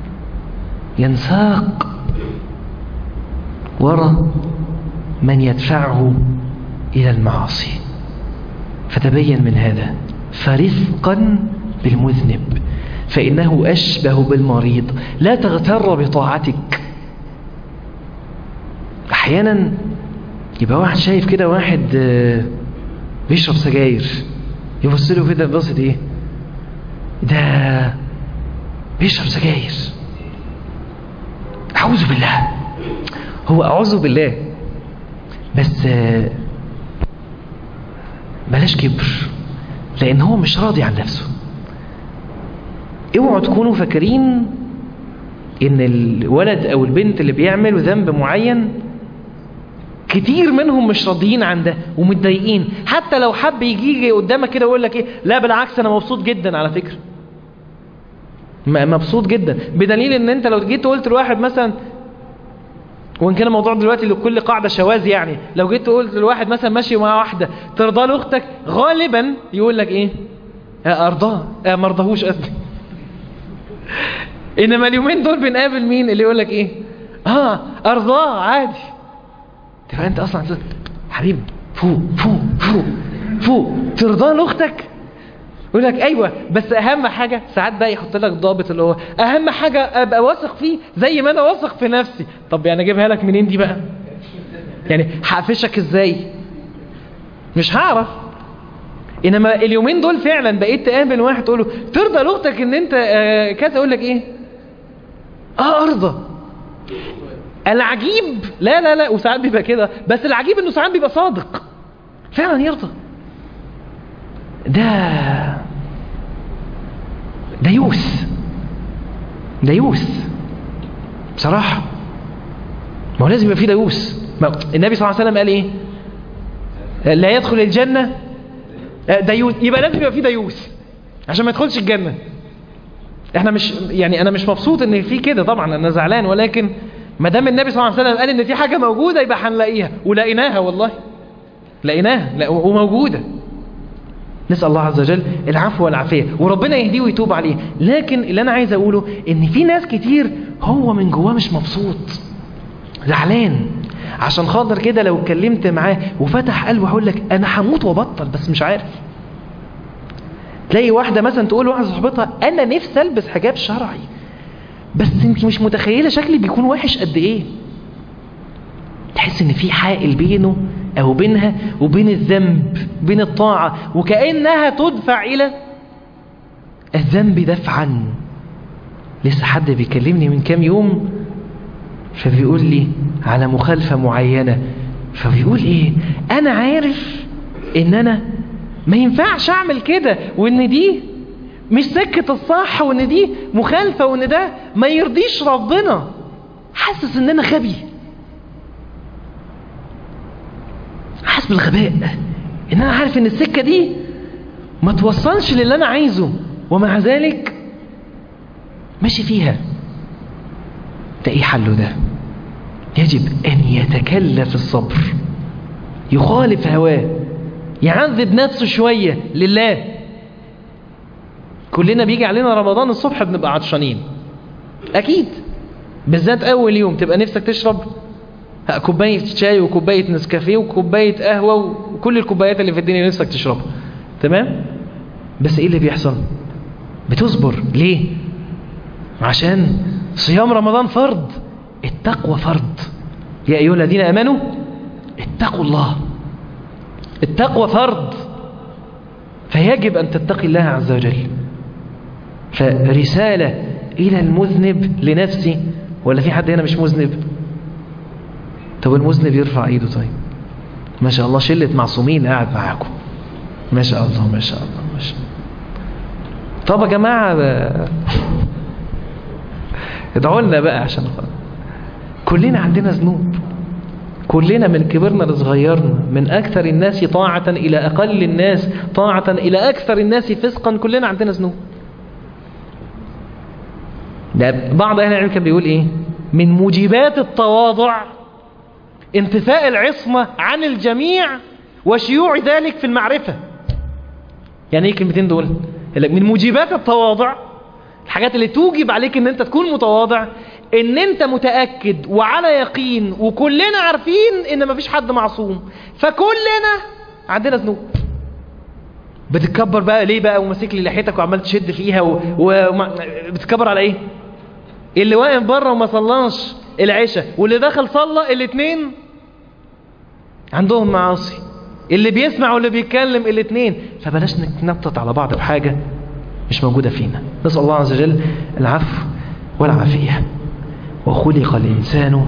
ينساق ورا من يدفعه إلى المعاصي فتبين من هذا فرفقا بالمذنب فإنه أشبه بالمريض لا تغتر بطاعتك أحيانا يبقى واحد شايف كده واحد بيشرب سجاير يبص له كده بصت ايه ده بيشرب سجاير أعوذ بالله هو أعوذ بالله بس بلاش كبر لأن هو مش راضي عن نفسه اوعوا تكونوا فاكرين ان الولد او البنت اللي بيعملوا ذنب معين كتير منهم مش راضيين عن ده ومتضايقين حتى لو حب يجي قدامك كده ويقول لك ايه لا بالعكس انا مبسوط جدا على فكره مبسوط جدا بدليل ان انت لو جيت قلت لواحد مثلا وان كان الموضوع دلوقتي لكل قاعده شواذ يعني لو جيت قلت لواحد مثلا ماشي مع واحده ترضى له اختك غالبا يقول لك ايه ارضاه آه ما ارضاهوش قصدي انما اليومين دول بنقابل مين اللي يقول لك ايه اه ارضاه عادي تبقى انت اصلا حبيبي فوق فوق فوق فوق ترضى لاختك يقول لك ايوه بس اهم حاجه ساعات بقى يحط لك ضابط اللي هو اهم حاجه ابقى واثق فيه زي ما انا واثق في نفسي طب يعني اجيبها لك منين دي بقى يعني هقفشك ازاي مش هعرف انما اليومين دول فعلا بقيت تقابل واحد تقول له ترضى لاختك ان انت آه كذا اقول لك ايه اه ارضى العجيب لا لا لا وساعات بيبقى كده بس العجيب انه ساعات بيبقى صادق فعلا يرضى ده ديوس ديوس بصراحة ما هو لازم يبقى فيه ديوس النبي صلى الله عليه وسلم قال ايه لا يدخل الجنة ديوس يبقى لازم يبقى فيه ديوس عشان ما يدخلش الجنة احنا مش يعني انا مش مبسوط ان في كده طبعا انا زعلان ولكن ما دام النبي صلى الله عليه وسلم قال ان في حاجة موجودة يبقى هنلاقيها ولقيناها والله لقيناها وموجودة نسأل الله عز وجل العفو والعافية وربنا يهديه ويتوب عليه لكن اللي أنا عايز أقوله إن في ناس كتير هو من جواه مش مبسوط زعلان عشان خاطر كده لو اتكلمت معاه وفتح قلبه هقول لك أنا هموت وبطل بس مش عارف تلاقي واحدة مثلا تقول لواحدة صاحبتها أنا نفسي ألبس حجاب شرعي بس أنت مش متخيلة شكلي بيكون وحش قد إيه تحس إن في حائل بينه أو بينها وبين الذنب بين الطاعة وكأنها تدفع إلى الذنب دفعا لسه حد بيكلمني من كام يوم فبيقول لي على مخالفة معينة فبيقول ايه انا عارف ان انا ما ينفعش اعمل كده وان دي مش سكة الصح وان دي مخالفة وان ده ما يرضيش ربنا حاسس ان انا غبي حاسس بالغباء ان انا عارف ان السكة دي ما توصلش للي انا عايزه ومع ذلك ماشي فيها ده ايه حله ده يجب ان يتكلف الصبر يخالف هواه يعذب نفسه شوية لله كلنا بيجي علينا رمضان الصبح بنبقى عطشانين اكيد بالذات اول يوم تبقى نفسك تشرب كوباية شاي وكوباية نسكافيه وكوباية قهوة وكل الكوبايات اللي في الدنيا نفسك تشربها تمام بس ايه اللي بيحصل بتصبر ليه عشان صيام رمضان فرض التقوى فرض يا ايها الذين امنوا اتقوا الله التقوى فرض فيجب ان تتقي الله عز وجل فرسالة الى المذنب لنفسي ولا في حد هنا مش مذنب طب المذنب يرفع ايده طيب ما شاء الله شلة معصومين قاعد معاكم ما شاء الله ما شاء الله ما شاء الله طب يا جماعة ادعوا لنا بقى عشان خلاص كلنا عندنا ذنوب كلنا من كبرنا لصغيرنا من أكثر الناس طاعة إلى أقل الناس طاعة إلى أكثر الناس فسقا كلنا عندنا ذنوب ده بعض أهل العلم كان بيقول إيه من موجبات التواضع انتفاء العصمة عن الجميع وشيوع ذلك في المعرفة يعني ايه كلمتين دول من موجبات التواضع الحاجات اللي توجب عليك ان انت تكون متواضع ان انت متأكد وعلى يقين وكلنا عارفين ان مفيش حد معصوم فكلنا عندنا ذنوب بتتكبر بقى ليه بقى وماسك لي لحيتك وعمال تشد فيها و... و... بتتكبر على ايه اللي واقف بره وما صلاش العشاء واللي دخل صلى الاثنين عندهم معاصي اللي بيسمع واللي بيتكلم الاثنين فبلاش نتنطط على بعض بحاجة مش موجودة فينا نسأل الله عز وجل العفو والعافية وخلق الإنسان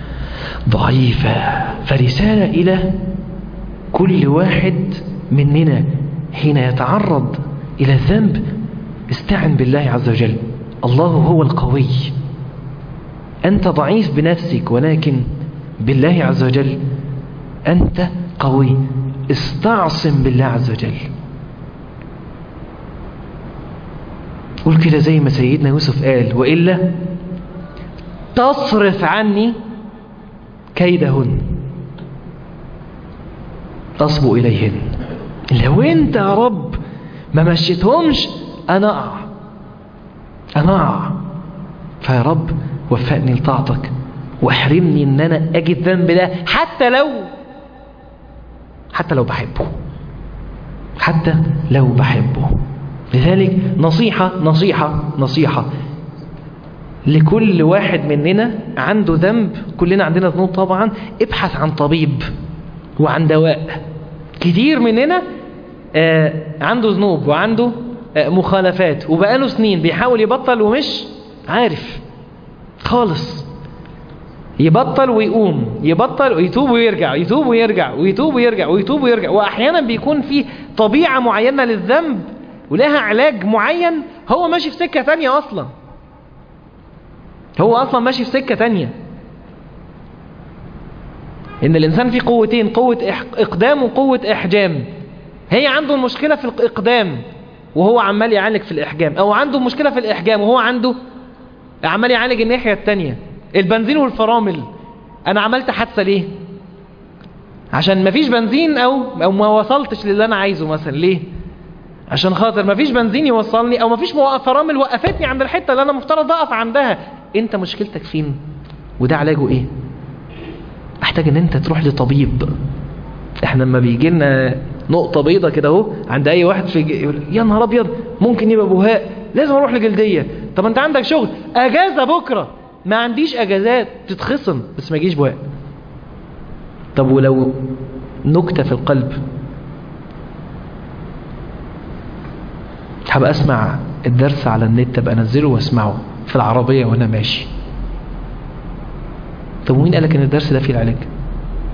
ضعيفا فرسالة إلى كل واحد مننا حين يتعرض إلى الذنب استعن بالله عز وجل الله هو القوي أنت ضعيف بنفسك ولكن بالله عز وجل أنت قوي استعصم بالله عز وجل قول كده زي ما سيدنا يوسف قال وإلا تصرف عني كيدهن أصبو إليهن لو أنت يا رب ما مشيتهمش أنا أقع أنا أقع فيا رب وفقني لطاعتك واحرمني ان انا اجي الذنب ده حتى لو حتى لو بحبه حتى لو بحبه لذلك نصيحة نصيحة نصيحة لكل واحد مننا عنده ذنب كلنا عندنا ذنوب طبعا ابحث عن طبيب وعن دواء كتير مننا آه عنده ذنوب وعنده آه مخالفات وبقاله سنين بيحاول يبطل ومش عارف خالص يبطل ويقوم يبطل ويتوب ويرجع يتوب ويرجع ويتوب ويرجع ويتوب ويرجع واحيانا بيكون في طبيعة معينة للذنب ولها علاج معين هو ماشي في سكة تانية اصلا هو اصلا ماشي في سكة تانية ان الانسان فيه قوتين قوة اقدام وقوة احجام هي عنده المشكلة في الاقدام وهو عمال يعالج في الاحجام او عنده مشكلة في الاحجام وهو عنده عمال يعالج الناحية التانية البنزين والفرامل انا عملت حادثة ليه عشان مفيش بنزين او او ما وصلتش للي انا عايزه مثلا ليه عشان خاطر مفيش بنزين يوصلني او مفيش فرامل وقفتني عند الحتة اللي انا مفترض اقف عندها انت مشكلتك فين وده علاجه ايه احتاج ان انت تروح لطبيب احنا لما بيجي لنا نقطة بيضة كده اهو عند اي واحد في يقول يا نهار ابيض ممكن يبقى بهاء لازم اروح لجلدية طب انت عندك شغل اجازة بكرة ما عنديش اجازات تتخصم بس ما يجيش بهاء طب ولو نكتة في القلب هبقى اسمع الدرس على النت ابقى انزله واسمعه في العربية وانا ماشي طب ومين قالك ان الدرس ده فيه العلاج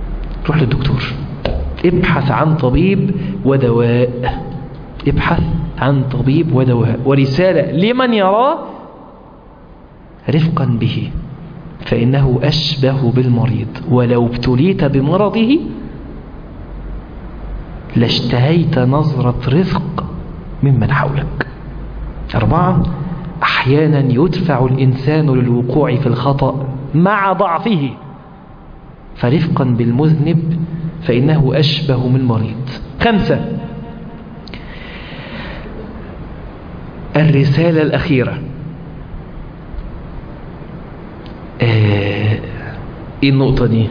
روح للدكتور ابحث عن طبيب ودواء ابحث عن طبيب ودواء ورسالة لمن يراه رفقا به فإنه أشبه بالمريض ولو ابتليت بمرضه لاشتهيت نظرة رفق ممن حولك أربعة أحيانا يدفع الإنسان للوقوع في الخطأ مع ضعفه فرفقا بالمذنب فإنه أشبه من مريض خمسة الرسالة الأخيرة ايه النقطة دي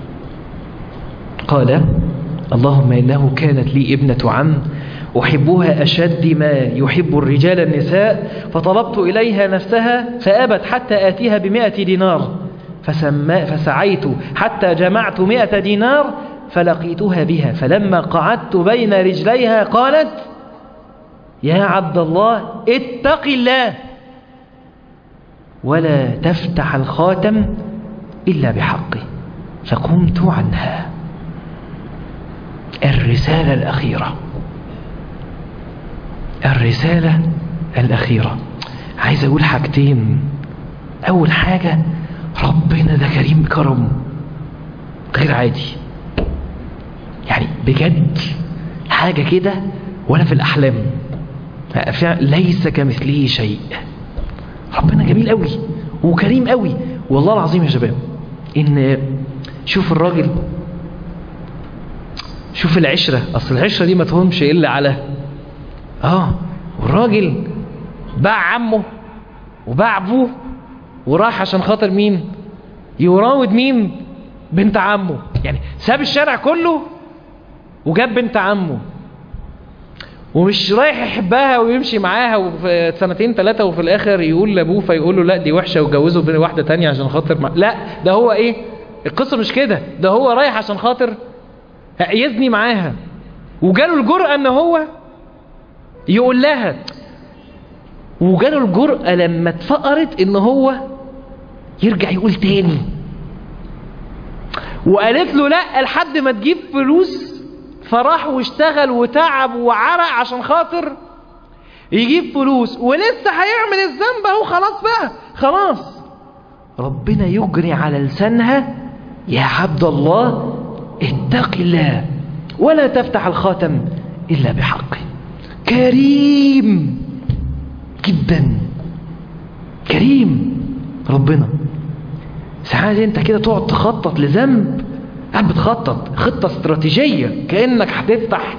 قال اللهم إنه كانت لي ابنة عم أحبها أشد ما يحب الرجال النساء فطلبت إليها نفسها فأبت حتى آتيها بمائة دينار فسما فسعيت حتى جمعت مائة دينار فلقيتها بها فلما قعدت بين رجليها قالت يا عبد الله اتق الله ولا تفتح الخاتم إلا بحقه فقمت عنها الرسالة الأخيرة الرسالة الأخيرة عايز أقول حاجتين أول حاجة ربنا ده كريم كرم غير عادي يعني بجد حاجة كده ولا في الأحلام ليس كمثله شيء ربنا جميل قوي وكريم قوي والله العظيم يا شباب ان شوف الراجل شوف العشرة اصل العشرة دي ما تهمش الا على اه والراجل باع عمه وباع ابوه وراح عشان خاطر مين يراود مين بنت عمه يعني ساب الشارع كله وجاب بنت عمه ومش رايح يحبها ويمشي معاها وفي سنتين ثلاثة وفي الآخر يقول لأبوه فيقول له لا دي وحشة وجوزه بين واحدة تانية عشان خاطر مع... لا ده هو إيه القصة مش كده ده هو رايح عشان خاطر يزني معاها وجاله الجرأة ان هو يقول لها وجاله الجرأة لما اتفقرت ان هو يرجع يقول تاني وقالت له لا لحد ما تجيب فلوس فراح واشتغل وتعب وعرق عشان خاطر يجيب فلوس ولسه هيعمل الذنب اهو خلاص بقى خلاص ربنا يجري على لسانها يا عبد الله اتق الله ولا تفتح الخاتم إلا بحقه كريم جدا كريم ربنا ساعات انت كده تقعد تخطط لذنب قاعد بتخطط خطة استراتيجية كأنك هتفتح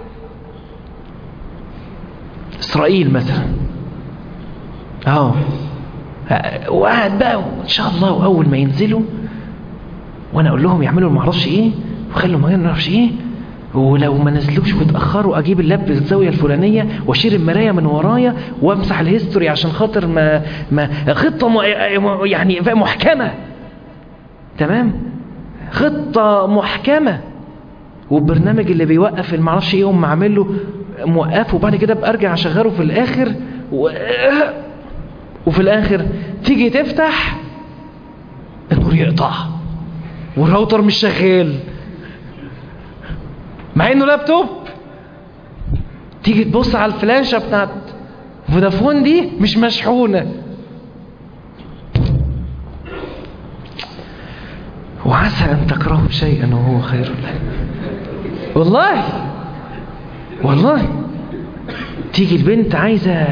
إسرائيل مثلا اه وقاعد بقى ان شاء الله واول ما ينزلوا وانا اقول لهم يعملوا ما اعرفش ايه وخلوا ما نعرفش ايه ولو ما نزلوش واتاخروا اجيب اللاب بالزاويه الفلانيه واشيل المرايه من ورايا وامسح الهيستوري عشان خاطر ما ما خطه م... يعني محكمه تمام خطه محكمه والبرنامج اللي بيوقف اللي معرفش ايه هم عامل له موقفه وبعد كده بارجع اشغله في الاخر و... وفي الاخر تيجي تفتح النور يقطع والراوتر مش شغال مع انه لابتوب تيجي تبص على الفلاشة بتاعت فودافون دي مش مشحونة وعسى ان تكرهوا شيئا وهو خير لكم والله والله تيجي البنت عايزة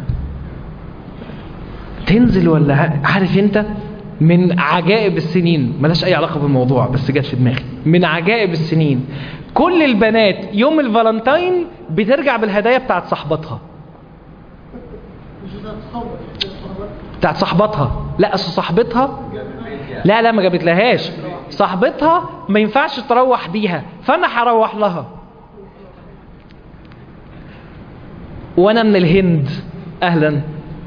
تنزل ولا عارف انت من عجائب السنين ملاش اي علاقة بالموضوع بس جت في دماغي من عجائب السنين كل البنات يوم الفالنتاين بترجع بالهدايا بتاعت صاحبتها بتاعت صاحبتها لا اصل صاحبتها لا لا ما جابت لهاش صاحبتها ما ينفعش تروح بيها فانا هروح لها وانا من الهند اهلا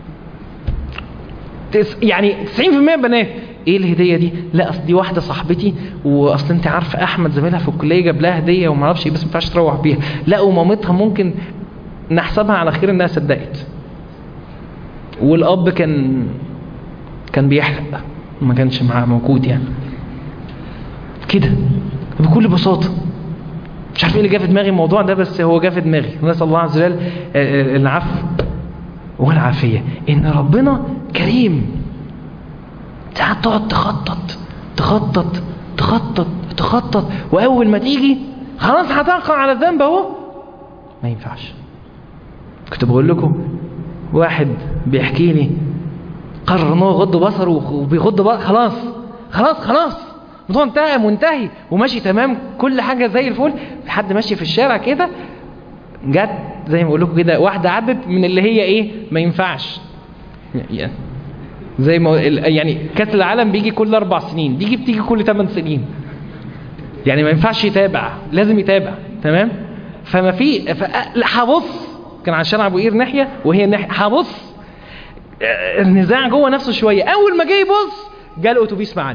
يعني 90% بنات ايه الهديه دي لا اصل دي واحده صاحبتي واصل انت عارفه احمد زميلها في الكليه جاب لها هديه وما اعرفش ايه بس ما ينفعش تروح بيها لا ومامتها ممكن نحسبها على خير انها صدقت والاب كان كان بيحلق ما كانش معاه موجود يعني كده بكل بساطه مش عارف ايه اللي جه في دماغي الموضوع ده بس هو جه في دماغي نسال الله عز وجل العفو والعافيه ان ربنا كريم ساعات تقعد تخطط تخطط تخطط تخطط واول ما تيجي خلاص هتقع على الذنب اهو ما ينفعش كنت بقول لكم واحد بيحكي لي قرر ان هو يغض بصره وبيغض بصره خلاص خلاص خلاص الموضوع انتهى منتهي وماشي تمام كل حاجه زي الفل في حد ماشي في الشارع كده جت زي ما بقول لكم كده واحده عدت من اللي هي ايه ما ينفعش يعني زي ما يعني كاس العالم بيجي كل اربع سنين دي بتيجي كل ثمان سنين يعني ما ينفعش يتابع لازم يتابع تمام فما في هبص كان عشان ابو قير ناحيه وهي ناحيه هبص النزاع جوه نفسه شويه اول ما جه يبص جه الاتوبيس معدي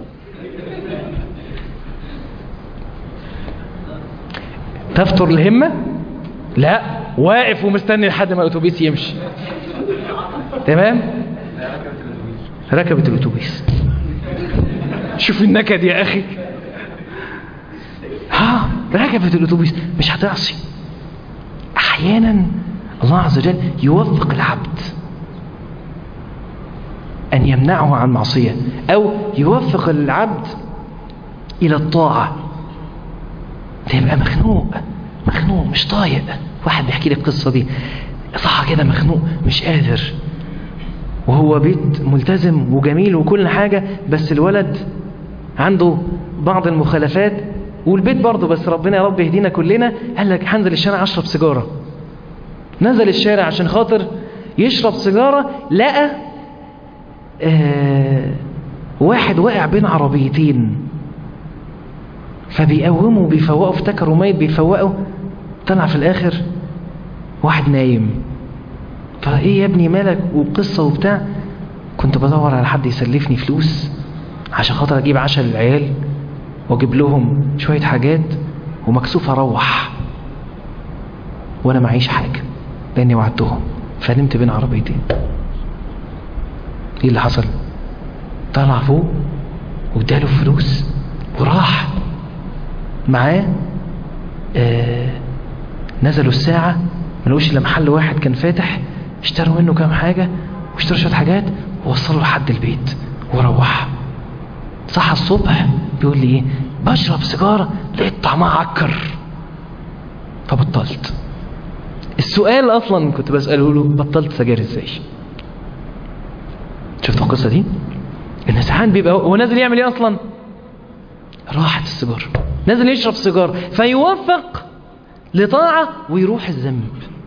تفتر الهمه لا واقف ومستني لحد ما الاتوبيس يمشي تمام ركبت الاتوبيس شوف النكد يا اخي ها ركبت الاتوبيس مش هتعصي احيانا الله عز وجل يوفق العبد ان يمنعه عن معصيه او يوفق العبد الى الطاعه تبقى مخنوق مخنوق مش طايق واحد بيحكي لي القصه دي صح كده مخنوق مش قادر وهو بيت ملتزم وجميل وكل حاجة بس الولد عنده بعض المخالفات والبيت برضه بس ربنا يا رب يهدينا كلنا قال لك هنزل الشارع اشرب سيجارة نزل الشارع عشان خاطر يشرب سيجارة لقى آه واحد واقع بين عربيتين فبيقومه وبيفوقه افتكروا ميت بيفوقه طلع في الاخر واحد نايم فايه يا ابني مالك وقصة وبتاع كنت بدور على حد يسلفني فلوس عشان خاطر اجيب عشاء للعيال واجيب لهم شوية حاجات ومكسوف اروح وانا معيش حاجة لاني وعدتهم فنمت بين عربيتين ايه اللي حصل طلع فوق واداله فلوس وراح معاه آه نزلوا الساعة ملقوش الا محل واحد كان فاتح اشتروا منه كام حاجة واشتروا شوية حاجات ووصلوا لحد البيت وروح صحى الصبح بيقول لي ايه بشرب سيجارة لقيت طعمها عكر فبطلت السؤال اصلا كنت بسأله له بطلت سجاير ازاي شفتوا القصة دي ان ساعات بيبقى هو نازل يعمل ايه اصلا راحت السيجارة نازل يشرب سيجارة فيوفق لطاعة ويروح الذنب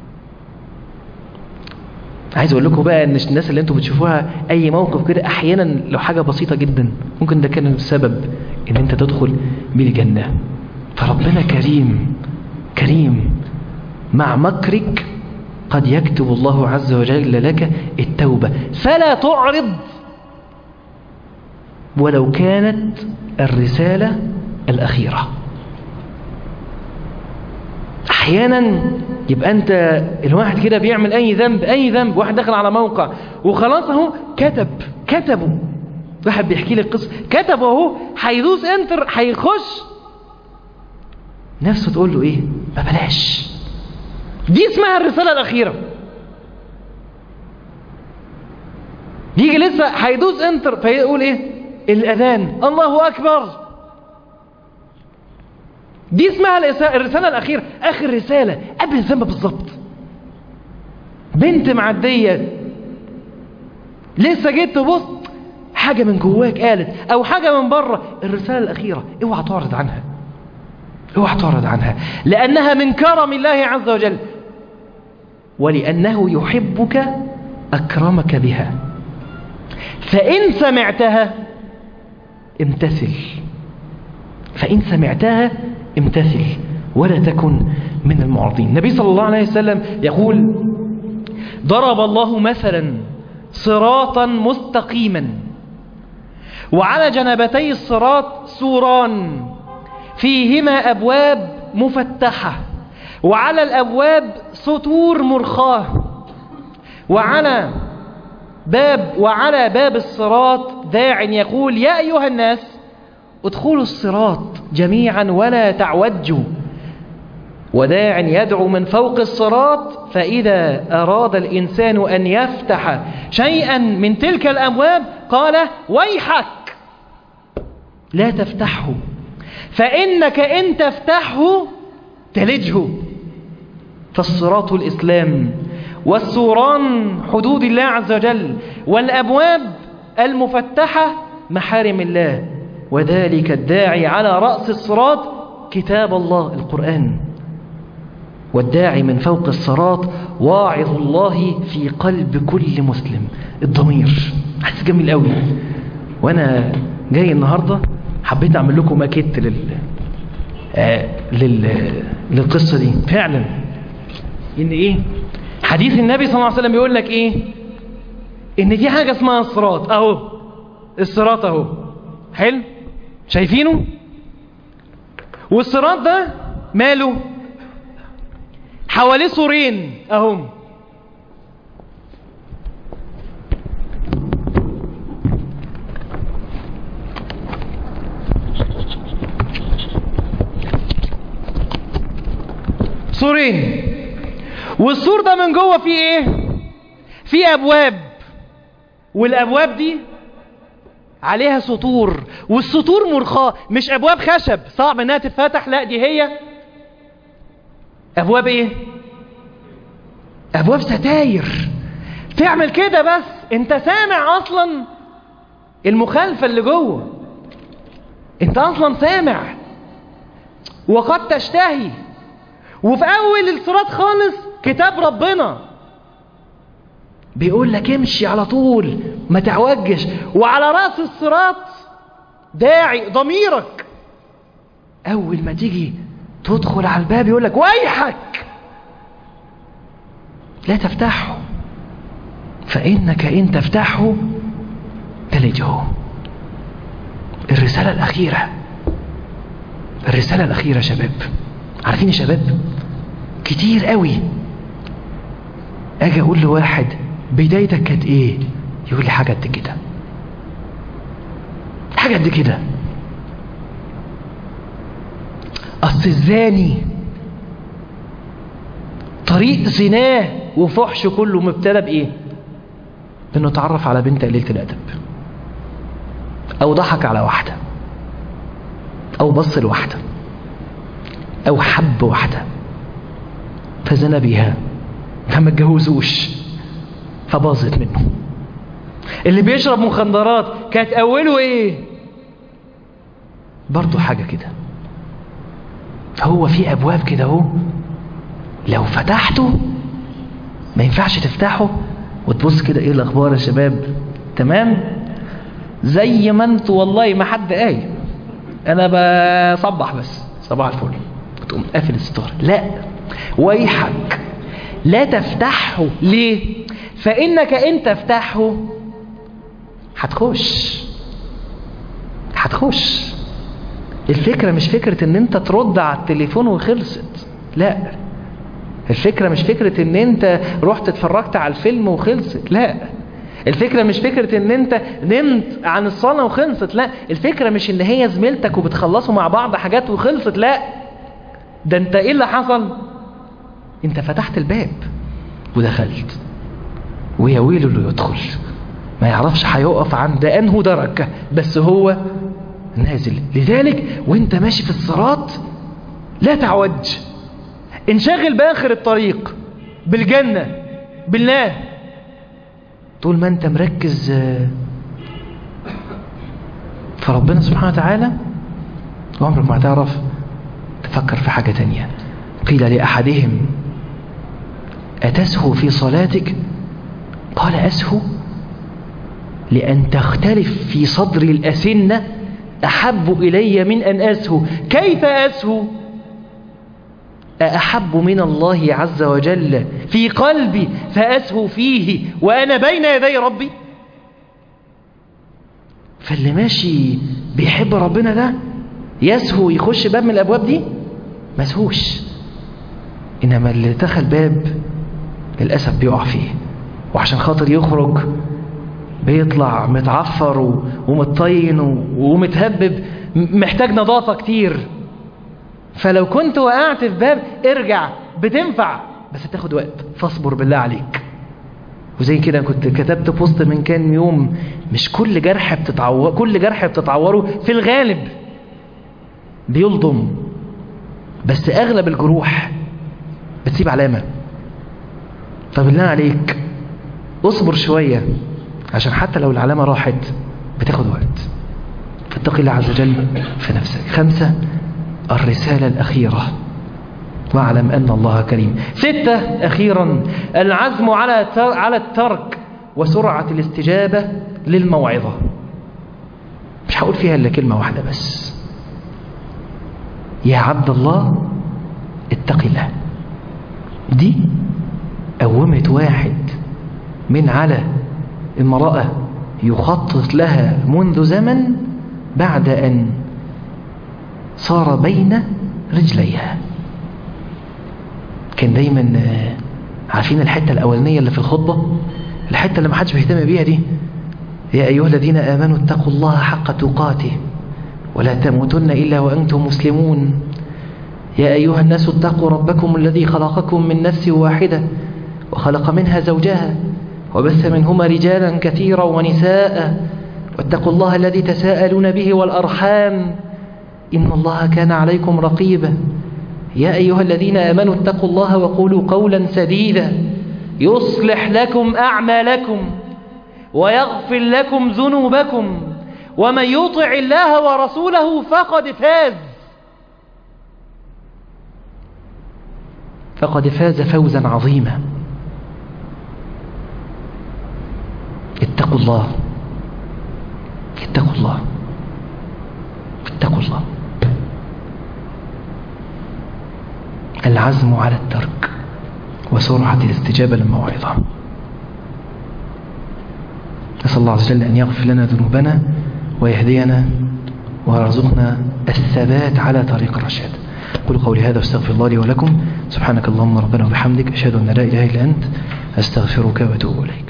عايز اقول لكم بقى ان الناس اللي انتم بتشوفوها اي موقف كده احيانا لو حاجة بسيطة جدا ممكن ده كان السبب ان انت تدخل بالجنة فربنا كريم كريم مع مكرك قد يكتب الله عز وجل لك التوبة فلا تعرض ولو كانت الرسالة الأخيرة احيانا يبقى انت الواحد كده بيعمل اي ذنب اي ذنب واحد دخل على موقع وخلاص اهو كتب كتبه واحد بيحكي لي القصه كتب اهو هيدوس انتر هيخش نفسه تقول له ايه ما بلاش دي اسمها الرساله الاخيره يجي لسه هيدوس انتر فيقول ايه الاذان الله اكبر دي اسمها الرسالة الأخيرة آخر رسالة قبل الذنب بالظبط بنت معدية لسه جيت تبص حاجة من جواك قالت أو حاجة من بره الرسالة الأخيرة اوعى تعرض عنها اوعى تعرض عنها لأنها من كرم الله عز وجل ولأنه يحبك أكرمك بها فإن سمعتها امتثل فإن سمعتها امتثل ولا تكن من المعرضين النبي صلى الله عليه وسلم يقول ضرب الله مثلا صراطا مستقيما وعلى جنبتي الصراط سوران فيهما أبواب مفتحة وعلى الأبواب سطور مرخاة وعلى باب وعلى باب الصراط داع يقول يا أيها الناس ادخلوا الصراط جميعا ولا تعوجوا وداع يدعو من فوق الصراط فإذا أراد الإنسان أن يفتح شيئا من تلك الأبواب قال ويحك لا تفتحه فإنك إن تفتحه تلجه فالصراط الإسلام والسوران حدود الله عز وجل والأبواب المفتحة محارم الله وذلك الداعي على رأس الصراط كتاب الله القرآن والداعي من فوق الصراط واعظ الله في قلب كل مسلم الضمير حس جميل قوي وانا جاي النهاردة حبيت اعمل لكم ماكيت لل... آه لل... للقصة دي فعلا ان ايه حديث النبي صلى الله عليه وسلم بيقول لك ايه ان دي حاجة اسمها الصراط اهو الصراط اهو حلو شايفينه والصراط ده ماله حواليه سورين اهم سورين والسور ده من جوه فيه ايه فيه ابواب والابواب دي عليها سطور والسطور مرخاة مش ابواب خشب صعب انها تتفتح لا دي هي ابواب ايه ابواب ستاير تعمل كده بس انت سامع اصلا المخالفة اللي جوه انت اصلا سامع وقد تشتهي وفي اول الصراط خالص كتاب ربنا بيقول لك امشي على طول ما تعوجش وعلى رأس الصراط داعي ضميرك اول ما تيجي تدخل على الباب يقول لك ويحك لا تفتحه فإنك إن تفتحه تلجه الرسالة الأخيرة الرسالة الأخيرة شباب عارفين يا شباب كتير قوي أجي أقول لواحد بدايتك كانت إيه يقول لي حاجة قد كده حاجة قد كده أصل الزاني طريق زناه وفحش كله مبتلى بإيه إنه اتعرف على بنت قليلة الأدب أو ضحك على واحدة أو بص لواحدة أو حب واحدة فزنى بيها فما اتجوزوش فباظت منه اللي بيشرب مخدرات كانت أوله إيه برضه حاجة كده هو في أبواب كده اهو لو فتحته ما ينفعش تفتحه وتبص كده ايه الاخبار يا شباب تمام زي ما انتوا والله ما حد قايل انا بصبح بس صباح الفل تقوم قافل الستار لا ويحك لا تفتحه ليه فانك ان تفتحه هتخش هتخش الفكرة مش فكرة ان انت ترد على التليفون وخلصت لا الفكرة مش فكرة ان انت رحت اتفرجت على الفيلم وخلصت لا الفكرة مش فكرة ان انت نمت عن الصلاة وخلصت لا الفكرة مش ان هي زميلتك وبتخلصوا مع بعض حاجات وخلصت لا ده انت ايه اللي حصل انت فتحت الباب ودخلت ويا ويله اللي يدخل ما يعرفش هيقف عند انه درجة بس هو نازل لذلك وانت ماشي في الصراط لا تعوج انشغل باخر الطريق بالجنة بالله طول ما انت مركز فربنا سبحانه وتعالى وعمرك ما هتعرف تفكر في حاجة تانية قيل لأحدهم أتسهو في صلاتك قال أسهو لأن تختلف في صدر الأسنة أحب إلي من أن أسهو كيف أسهو أحب من الله عز وجل في قلبي فأسهو فيه وأنا بين يدي ربي فاللي ماشي بيحب ربنا ده يسهو يخش باب من الأبواب دي ما سهوش إنما اللي دخل باب للأسف بيقع فيه وعشان خاطر يخرج بيطلع متعفر ومتطين ومتهبب محتاج نظافة كتير فلو كنت وقعت في باب ارجع بتنفع بس بتاخد وقت فاصبر بالله عليك وزي كده كنت كتبت بوست من كام يوم مش كل جرح بتتعور كل جرح بتتعوره في الغالب بيلضم بس اغلب الجروح بتسيب علامة فبالله عليك اصبر شوية عشان حتى لو العلامة راحت بتاخد وقت فاتقي الله عز وجل في نفسك خمسة الرسالة الأخيرة واعلم أن الله كريم ستة أخيرا العزم على على الترك وسرعة الاستجابة للموعظة مش هقول فيها إلا كلمة واحدة بس يا عبد الله اتق الله دي قومت واحد من على امرأة يخطط لها منذ زمن بعد أن صار بين رجليها كان دايما عارفين الحتة الأولانية اللي في الخطبة الحتة اللي ما حدش بيهتم بيها دي يا أيها الذين آمنوا اتقوا الله حق تقاته ولا تموتن إلا وأنتم مسلمون يا أيها الناس اتقوا ربكم الذي خلقكم من نفس واحدة وخلق منها زوجها وبث منهما رجالا كثيرا ونساء واتقوا الله الذي تساءلون به والأرحام إن الله كان عليكم رقيبا يا أيها الذين آمنوا اتقوا الله وقولوا قولا سديدا يصلح لكم أعمالكم ويغفر لكم ذنوبكم ومن يطع الله ورسوله فقد فاز فقد فاز فوزا عظيما اتقوا الله اتقوا الله اتقوا الله العزم على الترك وسرعة الاستجابة للموعظة نسأل الله عز وجل أن يغفر لنا ذنوبنا ويهدينا ويرزقنا الثبات على طريق الرشاد قولوا قولي هذا واستغفر الله لي ولكم سبحانك اللهم ربنا وبحمدك أشهد أن لا إله إلا أنت أستغفرك وأتوب إليك